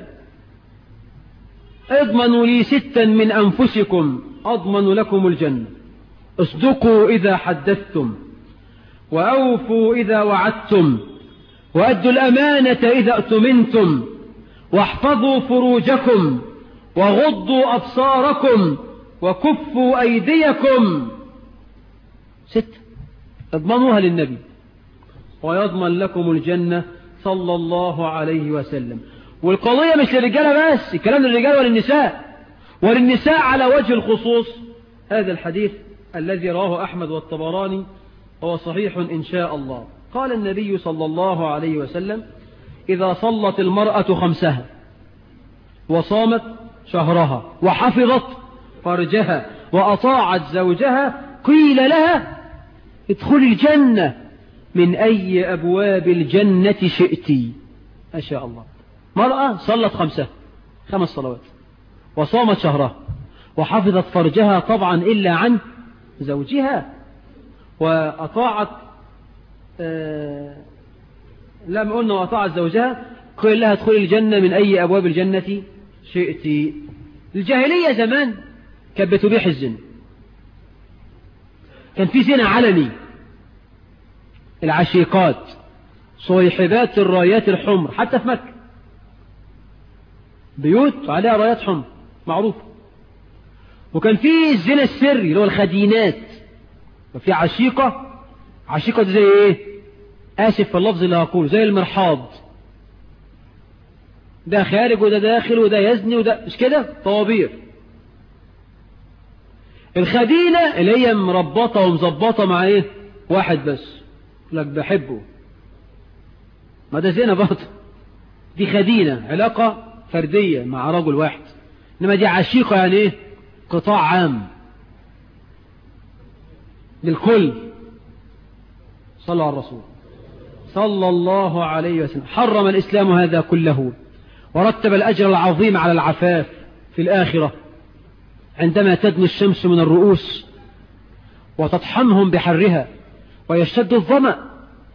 اضمنوا لي ستا من أنفسكم أضمن لكم الجنة اصدقوا إذا حدثتم وأوفوا إذا وعدتم وأدوا الأمانة إذا أتمنتم واحفظوا فروجكم وغضوا أبصاركم وكفوا أيديكم ست اضمنوها للنبي ويضمن لكم الجنة صلى الله عليه وسلم والقضية مش للرجالة بس الكلام للرجال وللنساء وللنساء على وجه الخصوص هذا الحديث الذي رواه أحمد والطبراني هو صحيح إن شاء الله قال النبي صلى الله عليه وسلم إذا صلت المرأة خمسها وصامت شهرها وحفظت فرجها وأطاعت زوجها قيل لها ادخل الجنة من أي أبواب الجنة شئت ما شاء الله مرأة صلت خمسة خمس صلوات وصامت شهرها وحفظت فرجها طبعا إلا عن زوجها وأطاعت آه لم قلنا وأطاعت زوجها قيل لها ادخل الجنة من أي أبواب الجنة شئت الجاهلية زمان كانت بتبيح الزنا كان في زنا علني العشيقات صيحبات الرايات الحمر حتى في مكة بيوت عليها رايات حمر معروفة وكان في الزنا السري اللي هو الخدينات وفي عشيقة عشيقة دي زي ايه آسف في اللفظ اللي هقوله زي المرحاض ده خارج وده داخل وده يزني وده مش كده طوابير الخدينة اللي هي مربطة ومظبطة مع ايه واحد بس لك بحبه ما ده زنا برضه دي خدينة علاقة فردية مع رجل واحد انما دي عشيقة يعني ايه قطاع عام للكل صلى على الرسول صلى الله عليه وسلم حرم الإسلام هذا كله ورتب الأجر العظيم على العفاف في الآخرة عندما تدني الشمس من الرؤوس وتطحنهم بحرها ويشتد الظمأ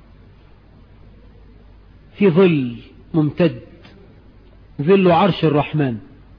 في ظل ممتد ظل عرش الرحمن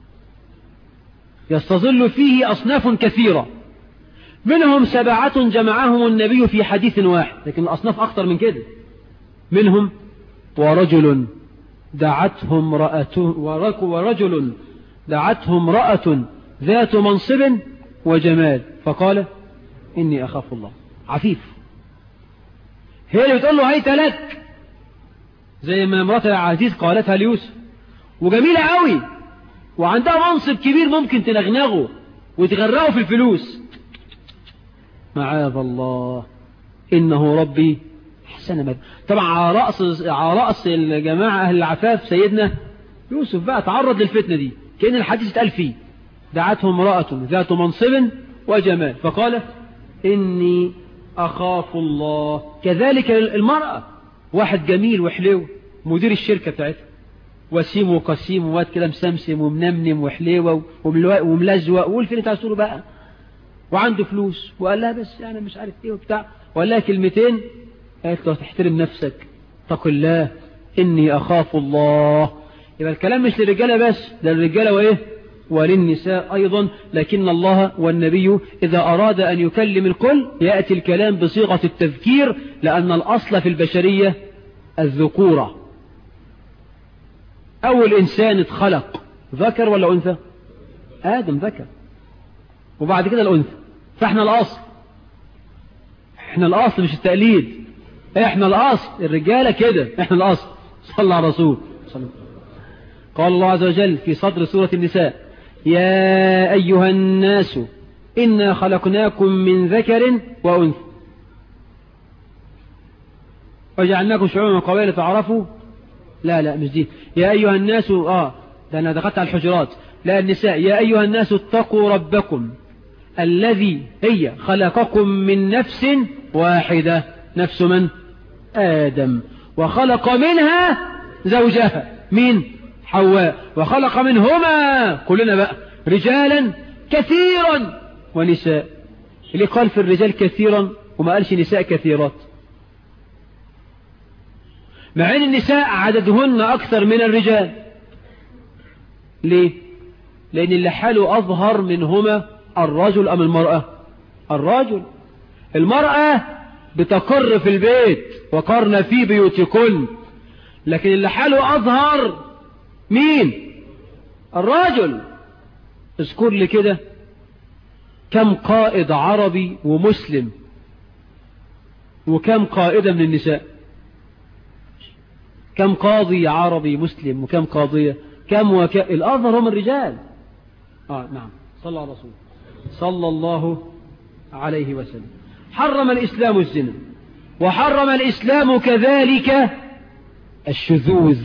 يستظل فيه أصناف كثيرة منهم سبعة جمعهم النبي في حديث واحد لكن الأصناف أكثر من كده منهم ورجل دعته امرأته ورجل دعته امرأة ذات منصب وجمال فقال إني أخاف الله عفيف هي اللي بتقول له هيت لك زي ما امرأة العزيز قالتها ليوسف وجميلة قوي وعندها منصب كبير ممكن تنغنغه وتغرقه في الفلوس معاذ الله إنه ربي حسن مد طبعا على رأس على رأس الجماعة أهل العفاف سيدنا يوسف بقى تعرض للفتنة دي كأن الحديث اتقال فيه دعته امرأة ذات منصب وجمال فقال إني أخاف الله كذلك المرأة واحد جميل وحلو مدير الشركة بتاعتها وسيم وقسيم وواد كده مسمسم ومنمنم وحليوة وملزوق وقول فين انت عايز بقى وعنده فلوس وقال لها بس يعني مش عارف ايه وبتاع وقال لها كلمتين قالت له تحترم نفسك اتق الله إني أخاف الله يبقى الكلام مش للرجالة بس ده للرجالة وإيه وللنساء أيضا لكن الله والنبي إذا أراد أن يكلم الكل يأتي الكلام بصيغة التذكير لأن الأصل في البشرية الذكورة أول إنسان اتخلق ذكر ولا أنثى آدم ذكر وبعد كده الأنثى فإحنا الأصل إحنا الأصل مش التقليد إحنا الأصل الرجالة كده إحنا الأصل صلى على رسول صلى قال الله عز وجل في صدر سورة النساء يا أيها الناس إنا خلقناكم من ذكر وأنثى وجعلناكم شعوبا وقبائل تعرفوا لا لا مش دي يا أيها الناس آه ده أنا دخلت على الحجرات لا النساء يا أيها الناس اتقوا ربكم الذي هي خلقكم من نفس واحدة نفس من آدم وخلق منها زوجها مين حواء وخلق منهما كلنا بقى رجالا كثيرا ونساء اللي قال في الرجال كثيرا وما قالش نساء كثيرات مع ان النساء عددهن اكثر من الرجال ليه لان اللي حاله اظهر منهما الرجل ام المرأة الرجل المرأة بتقر في البيت وقرن في بيوتكن لكن اللي حاله اظهر مين الرجل اذكر لي كده كم قائد عربي ومسلم وكم قائدة من النساء كم قاضي عربي مسلم وكم قاضية كم وك... الأظهر هم الرجال آه نعم صلى الله على رسول صلى الله عليه وسلم حرم الإسلام الزنا وحرم الإسلام كذلك الشذوذ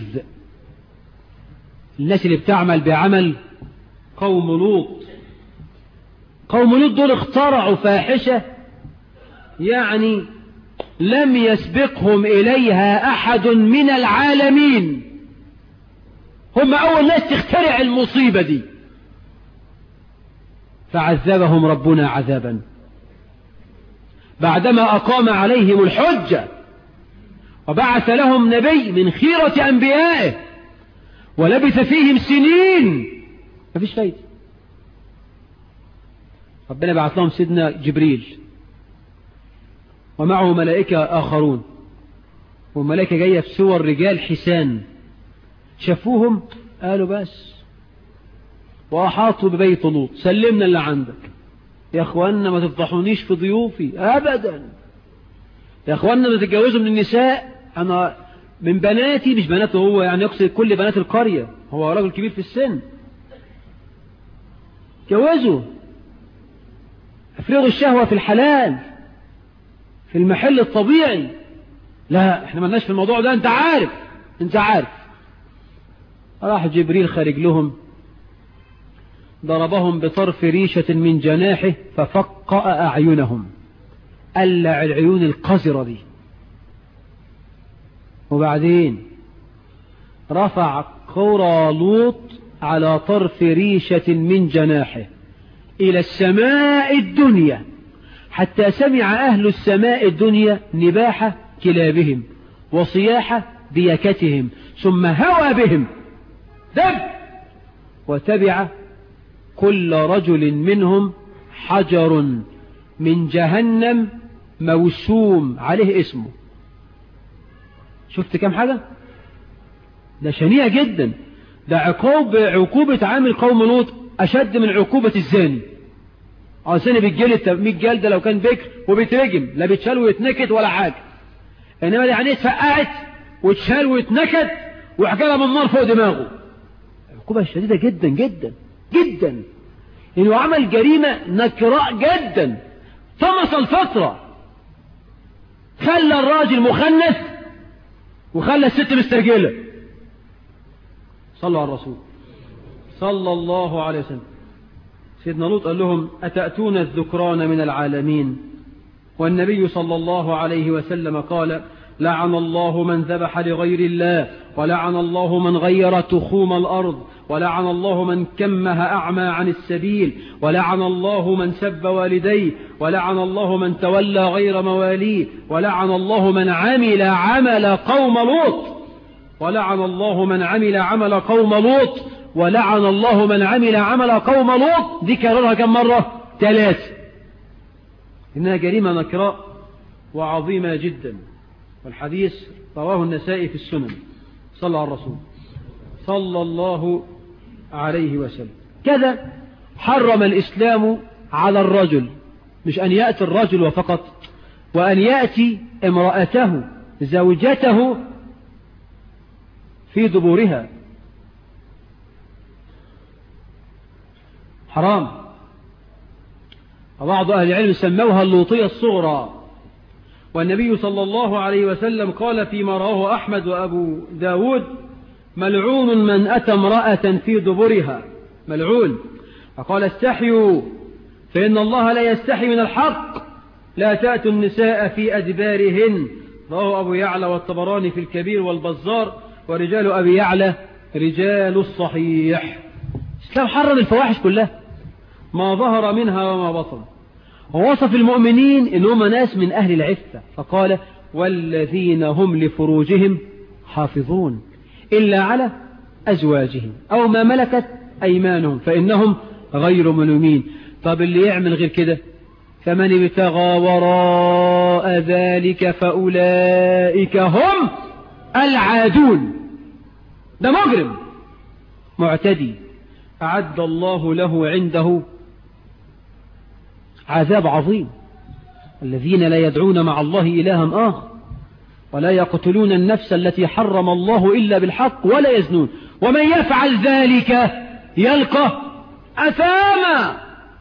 الناس اللي بتعمل بعمل قوم لوط قوم لوط دول اخترعوا فاحشة يعني لم يسبقهم إليها أحد من العالمين هم أول ناس تخترع المصيبة دي فعذبهم ربنا عذابا بعدما أقام عليهم الحجة وبعث لهم نبي من خيرة أنبيائه ولبث فيهم سنين مفيش فايدة ربنا بعث لهم سيدنا جبريل ومعه ملائكة آخرون والملائكة جاية في صور رجال حسان شافوهم قالوا بس وأحاطوا ببيت لوط سلمنا اللي عندك يا أخوانا ما تفضحونيش في ضيوفي أبدا يا أخوانا ما تتجوزوا من النساء أنا من بناتي مش بناته هو يعني يقصد كل بنات القرية هو راجل كبير في السن جوزوا افرغوا الشهوة في الحلال في المحل الطبيعي لا احنا ملناش في الموضوع ده انت عارف انت عارف راح جبريل خارج لهم ضربهم بطرف ريشة من جناحه ففقأ أعينهم قلع العيون القذرة دي وبعدين رفع قرى لوط على طرف ريشة من جناحه إلى السماء الدنيا حتى سمع أهل السماء الدنيا نباح كلابهم وصياح ديكتهم ثم هوى بهم دب وتبع كل رجل منهم حجر من جهنم موسوم عليه اسمه شفت كم حاجة ده شنيع جدا ده عقوب عقوبة عامل قوم لوط أشد من عقوبة الزاني اه سنة بالجلد 100 جلدة لو كان بكر وبيترجم لا بيتشال ويتنكت ولا حاجة إنما دي يعني اتفقعت واتشال واتنكت وحكالها من النار فوق دماغه عقوبة شديدة جدا جدا جدا إنه عمل جريمة نكراء جدا طمس الفترة خلى الراجل مخنث وخلى الست مسترجلة صلوا على الرسول صلى الله عليه وسلم سيدنا لوط قال لهم أتأتون الذكران من العالمين والنبي صلى الله عليه وسلم قال لعن الله من ذبح لغير الله ولعن الله من غير تخوم الأرض ولعن الله من كمه أعمى عن السبيل ولعن الله من سب والديه ولعن الله من تولى غير مواليه ولعن الله من عمل عمل قوم لوط ولعن الله من عمل عمل قوم لوط ولعن الله من عمل عمل قوم لوط دي كررها كم مرة ثلاثة إنها جريمة نكراء وعظيمة جدا والحديث رواه النسائي في السنن صلى على الرسول صلى الله عليه وسلم كذا حرم الإسلام على الرجل مش أن يأتي الرجل وفقط وأن يأتي امرأته زوجته في دبورها حرام وبعض أهل العلم سموها اللوطية الصغرى والنبي صلى الله عليه وسلم قال فيما رواه أحمد وأبو داود ملعون من أتى امرأة في دبرها ملعون فقال استحيوا فإن الله لا يستحي من الحق لا تأتوا النساء في أدبارهن رواه أبو يعلى والطبراني في الكبير والبزار ورجال أبي يعلى رجال الصحيح الإسلام حرم الفواحش كلها ما ظهر منها وما بطن ووصف المؤمنين إن هم ناس من أهل العفة فقال والذين هم لفروجهم حافظون إلا على أزواجهم أو ما ملكت أيمانهم فإنهم غير ملومين طب اللي يعمل غير كده فمن ابتغى وراء ذلك فأولئك هم العادون ده مجرم معتدي أعد الله له عنده عذاب عظيم الذين لا يدعون مع الله إلها آخر ولا يقتلون النفس التي حرم الله إلا بالحق ولا يزنون ومن يفعل ذلك يلقى أثاما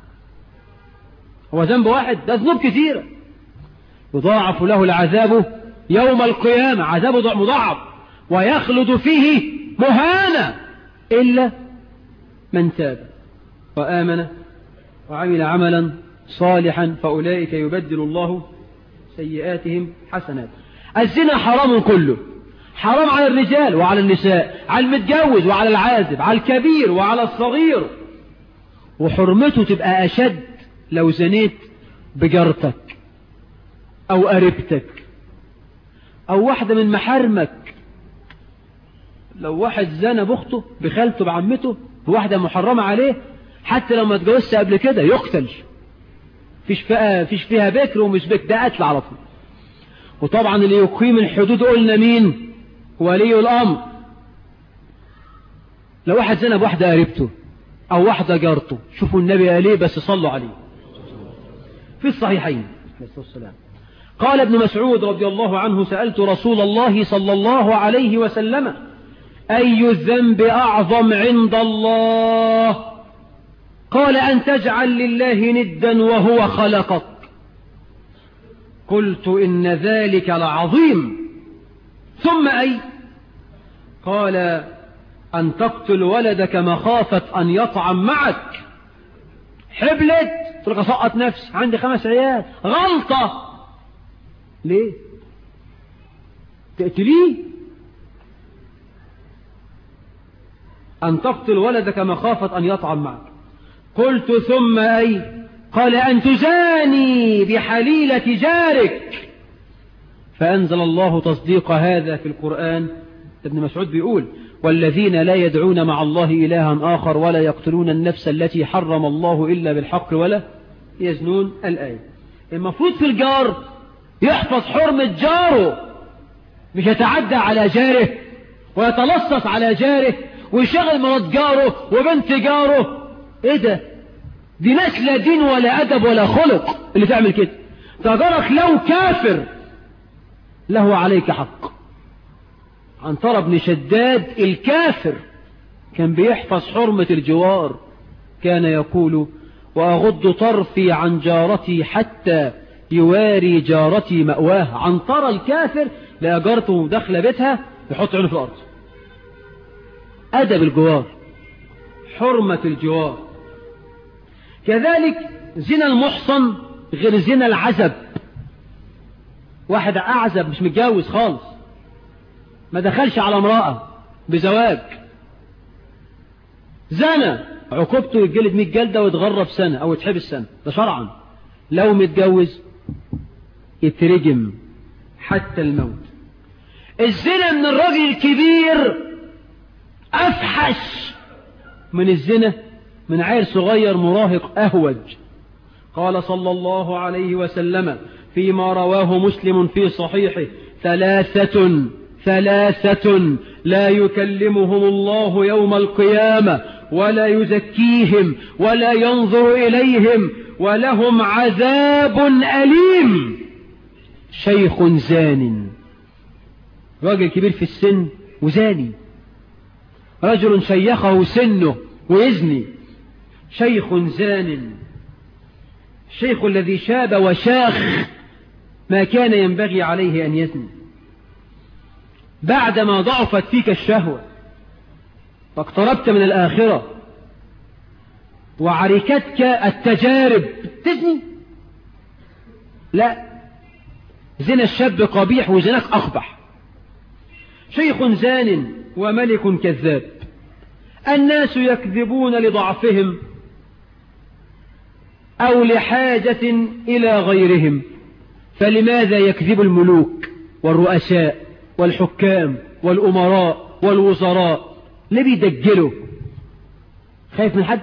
هو ذنب واحد ده ذنوب كثيرة يضاعف له العذاب يوم القيامة عذاب مضاعف ويخلد فيه مهانا إلا من تاب وآمن وعمل عملا صالحا فأولئك يبدل الله سيئاتهم حسنات الزنا حرام كله حرام على الرجال وعلى النساء على المتجوز وعلى العازب على الكبير وعلى الصغير وحرمته تبقى أشد لو زنيت بجارتك أو قريبتك أو واحدة من محارمك لو واحد زنى بأخته بخالته بعمته بواحدة محرمة عليه حتى لو ما اتجوزش قبل كده يقتل فيش فيها فيش فيها بكر ومش بكر ده قتل على طول وطبعا اللي يقيم الحدود قلنا مين ولي الامر لو واحد زنى بواحده قريبته او واحده جارته شوفوا النبي قال ايه بس صلوا عليه في الصحيحين والسلام قال ابن مسعود رضي الله عنه سألت رسول الله صلى الله عليه وسلم أي الذنب أعظم عند الله قال أن تجعل لله ندا وهو خلقك قلت إن ذلك لعظيم ثم أي قال أن تقتل ولدك مخافة أن يطعم معك حبلت تلقى سقط نفسي عندي خمس عيال غلطة ليه تقتليه أن تقتل ولدك مخافة أن يطعم معك قلت ثم أي قال أن تزاني بحليلة جارك فأنزل الله تصديق هذا في القرآن ابن مسعود بيقول والذين لا يدعون مع الله إلها آخر ولا يقتلون النفس التي حرم الله إلا بالحق ولا يزنون الآية المفروض في الجار يحفظ حرمة جاره مش يتعدى على جاره ويتلصص على جاره ويشغل مرات جاره وبنت جاره ايه ده دي ناس لا دين ولا أدب ولا خلق اللي تعمل كده فجارك لو كافر له عليك حق عنتر بن شداد الكافر كان بيحفظ حرمة الجوار كان يقول وأغض طرفي عن جارتي حتى يواري جارتي مأواه عنتر الكافر لا جارته داخله بيتها يحط عينه في الأرض أدب الجوار حرمة الجوار كذلك زنا المحصن غير زنا العزب واحد أعزب مش متجوز خالص ما دخلش على امرأة بزواج زنى عقوبته يتجلد 100 جلدة ويتغرب سنة أو يتحبس سنة ده شرعا لو متجوز يترجم حتى الموت الزنا من الراجل الكبير أفحش من الزنا من عيل صغير مراهق أهوج قال صلى الله عليه وسلم فيما رواه مسلم في صحيحه ثلاثة ثلاثة لا يكلمهم الله يوم القيامة ولا يزكيهم ولا ينظر إليهم ولهم عذاب أليم شيخ زان راجل كبير في السن وزاني رجل شيخه سنه ويزني شيخ زان الشيخ الذي شاب وشاخ ما كان ينبغي عليه أن يزني بعدما ضعفت فيك الشهوة واقتربت من الآخرة وعركتك التجارب تزني لا زنا الشاب قبيح وزناك أقبح شيخ زان وملك كذاب الناس يكذبون لضعفهم أو لحاجة إلى غيرهم فلماذا يكذب الملوك والرؤساء والحكام والأمراء والوزراء ليه بيدجلوا خايف من حد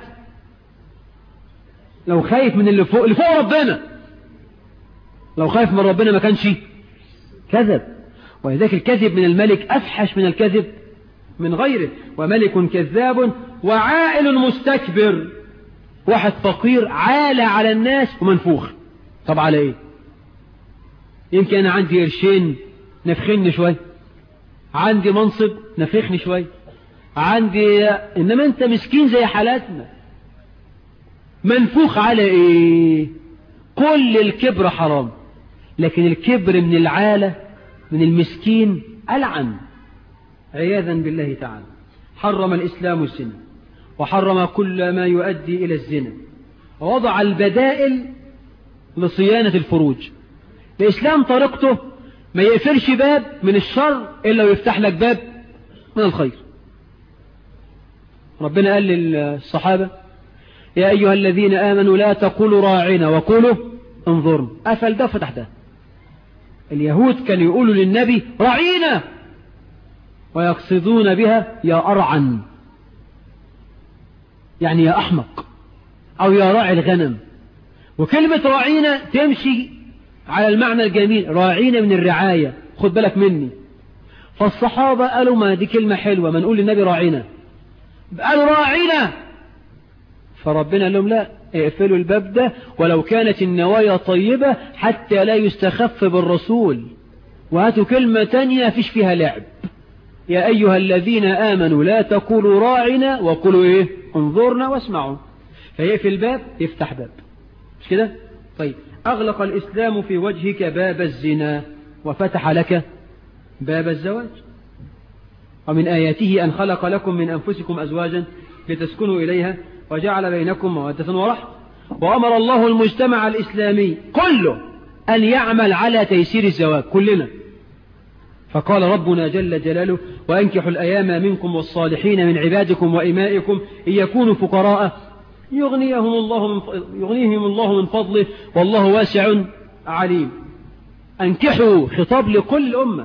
لو خايف من اللي فوق اللي فوق ربنا لو خايف من ربنا ما كانش كذب ولذلك الكذب من الملك أفحش من الكذب من غيره وملك كذاب وعائل مستكبر واحد فقير عالى على الناس ومنفوخ طب على ايه يمكن انا عندي قرشين نفخني شوي عندي منصب نفخني شوي عندي انما انت مسكين زي حالاتنا منفوخ على ايه كل الكبر حرام لكن الكبر من العالة من المسكين ألعن عياذا بالله تعالى حرم الإسلام الزنا وحرم كل ما يؤدي إلى الزنا ووضع البدائل لصيانة الفروج الإسلام طريقته ما يقفلش باب من الشر إلا ويفتح لك باب من الخير ربنا قال للصحابة يا أيها الذين آمنوا لا تقولوا راعنا وقولوا انظرنا قفل ده فتح ده اليهود كانوا يقولوا للنبي راعينا ويقصدون بها يا أرعن يعني يا أحمق أو يا راعي الغنم وكلمة راعينا تمشي على المعنى الجميل راعينا من الرعاية خد بالك مني فالصحابة قالوا ما دي كلمة حلوة ما نقول للنبي راعينا قالوا راعينا فربنا قال لهم لا اقفلوا الباب ده ولو كانت النوايا طيبة حتى لا يستخف بالرسول وهاتوا كلمة تانية فيش فيها لعب يا أيها الذين آمنوا لا تقولوا راعنا وقولوا إيه انظرنا واسمعوا فيقفل الباب يفتح باب مش كده طيب أغلق الإسلام في وجهك باب الزنا وفتح لك باب الزواج ومن آياته أن خلق لكم من أنفسكم أزواجا لتسكنوا إليها وجعل بينكم مودة ورحمة وأمر الله المجتمع الإسلامي كله أن يعمل على تيسير الزواج كلنا فقال ربنا جل جلاله وأنكحوا الأيام منكم والصالحين من عبادكم وإمائكم إن يكونوا فقراء يغنيهم الله من يغنيهم الله من فضله والله واسع عليم أنكحوا خطاب لكل الأمة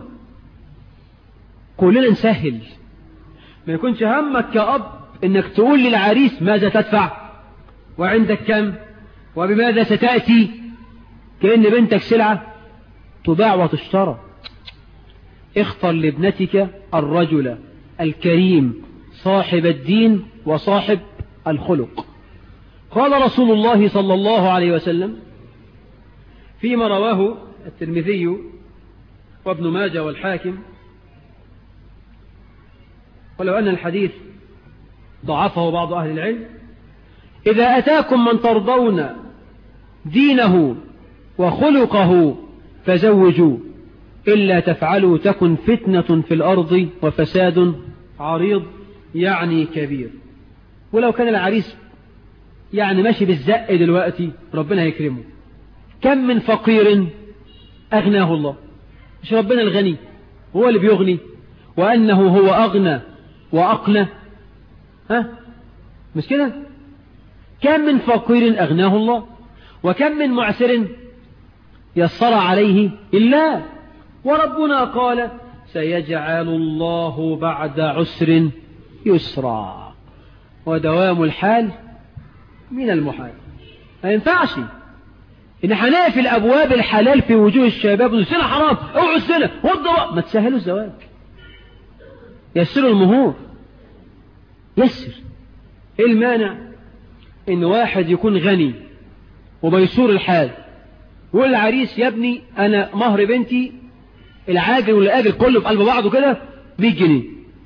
كلنا نسهل ما يكونش همك كأب انك تقول للعريس ماذا تدفع وعندك كم وبماذا ستأتي كأن بنتك سلعة تباع وتشترى اختر لابنتك الرجل الكريم صاحب الدين وصاحب الخلق قال رسول الله صلى الله عليه وسلم فيما رواه الترمذي وابن ماجه والحاكم ولو أن الحديث ضعفه بعض أهل العلم إذا أتاكم من ترضون دينه وخلقه فزوجوا إلا تفعلوا تكن فتنة في الأرض وفساد عريض يعني كبير ولو كان العريس يعني ماشي بالزق دلوقتي ربنا هيكرمه كم من فقير أغناه الله مش ربنا الغني هو اللي بيغني وأنه هو أغنى وأقنى ها مش كده كم من فقير أغناه الله وكم من معسر يسر عليه إلا وربنا قال سيجعل الله بعد عسر يسرا ودوام الحال من المحال ما ينفعش ان هنقفل ابواب الحلال في وجوه الشباب والزنا حرام اوعوا الزنا والضباء ما تسهلوا الزواج يسروا المهور يسر ايه المانع ان واحد يكون غني وميسور الحال ويقول العريس يا ابني انا مهر بنتي العاجل والاجل كله في قلب بعضه كده 100 جنيه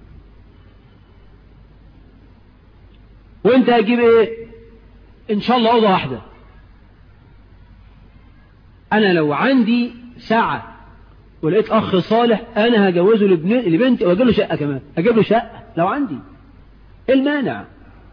وانت هتجيب ايه ان شاء الله اوضه واحده انا لو عندي ساعه ولقيت اخ صالح انا هجوزه لبنتي واجيب له شقه كمان اجيب له شقه لو عندي ايه المانع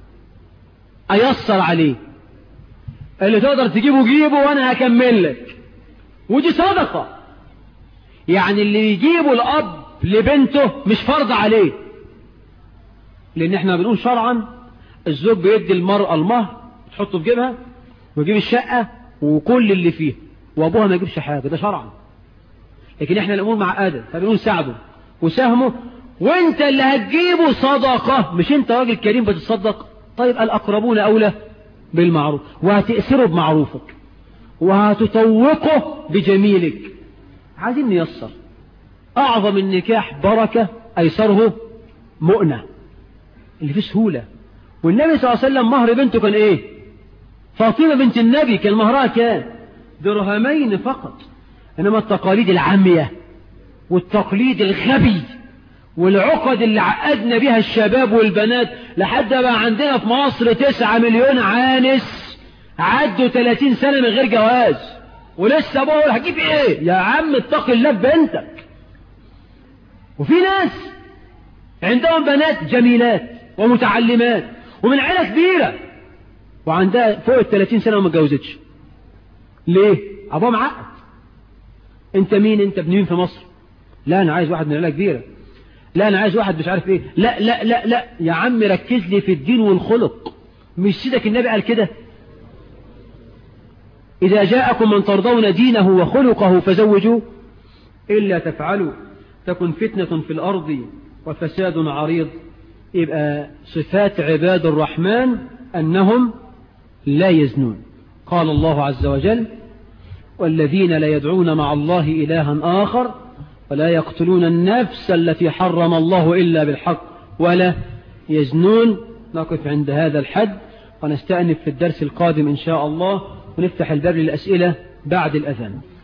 ايسر عليه اللي تقدر تجيبه جيبه وانا هكمل لك ودي صدقه يعني اللي يجيبه الاب لبنته مش فرض عليه لان احنا بنقول شرعا الزوج بيدي المرأة المهر تحطه في جيبها ويجيب الشقة وكل اللي فيها وابوها ما يجيبش حاجة ده شرعا لكن احنا الامور معقدة فبنقول ساعده وساهمه وانت اللي هتجيبه صدقة مش انت راجل كريم بتتصدق طيب الاقربون اولى بالمعروف وهتأثره بمعروفك وهتطوقه بجميلك عايزين نيسر اعظم النكاح بركة ايسره مؤنة اللي فيه سهولة والنبي صلى الله عليه وسلم مهر بنته كان ايه فاطمة بنت النبي كان مهرها كان درهمين فقط انما التقاليد العامية والتقليد الغبي والعقد اللي عقدنا بها الشباب والبنات لحد بقى عندنا في مصر تسعة مليون عانس عدوا 30 سنة من غير جواز ولسه ابوه هجيب ايه يا عم اتق الله ببنتك وفي ناس عندهم بنات جميلات ومتعلمات ومن عيلة كبيرة وعندها فوق ال 30 سنة وما اتجوزتش ليه؟ أبوها معقد أنت مين أنت ابن مين في مصر؟ لا أنا عايز واحد من عيلة كبيرة لا أنا عايز واحد مش عارف إيه لا لا لا لا يا عم ركز لي في الدين والخلق مش سيدك النبي قال كده إذا جاءكم من ترضون دينه وخلقه فزوجوا إلا تفعلوا تكن فتنة في الأرض وفساد عريض يبقى صفات عباد الرحمن أنهم لا يزنون قال الله عز وجل والذين لا يدعون مع الله إلها آخر ولا يقتلون النفس التي حرم الله إلا بالحق ولا يزنون نقف عند هذا الحد ونستأنف في الدرس القادم إن شاء الله ونفتح الباب للأسئلة بعد الأذان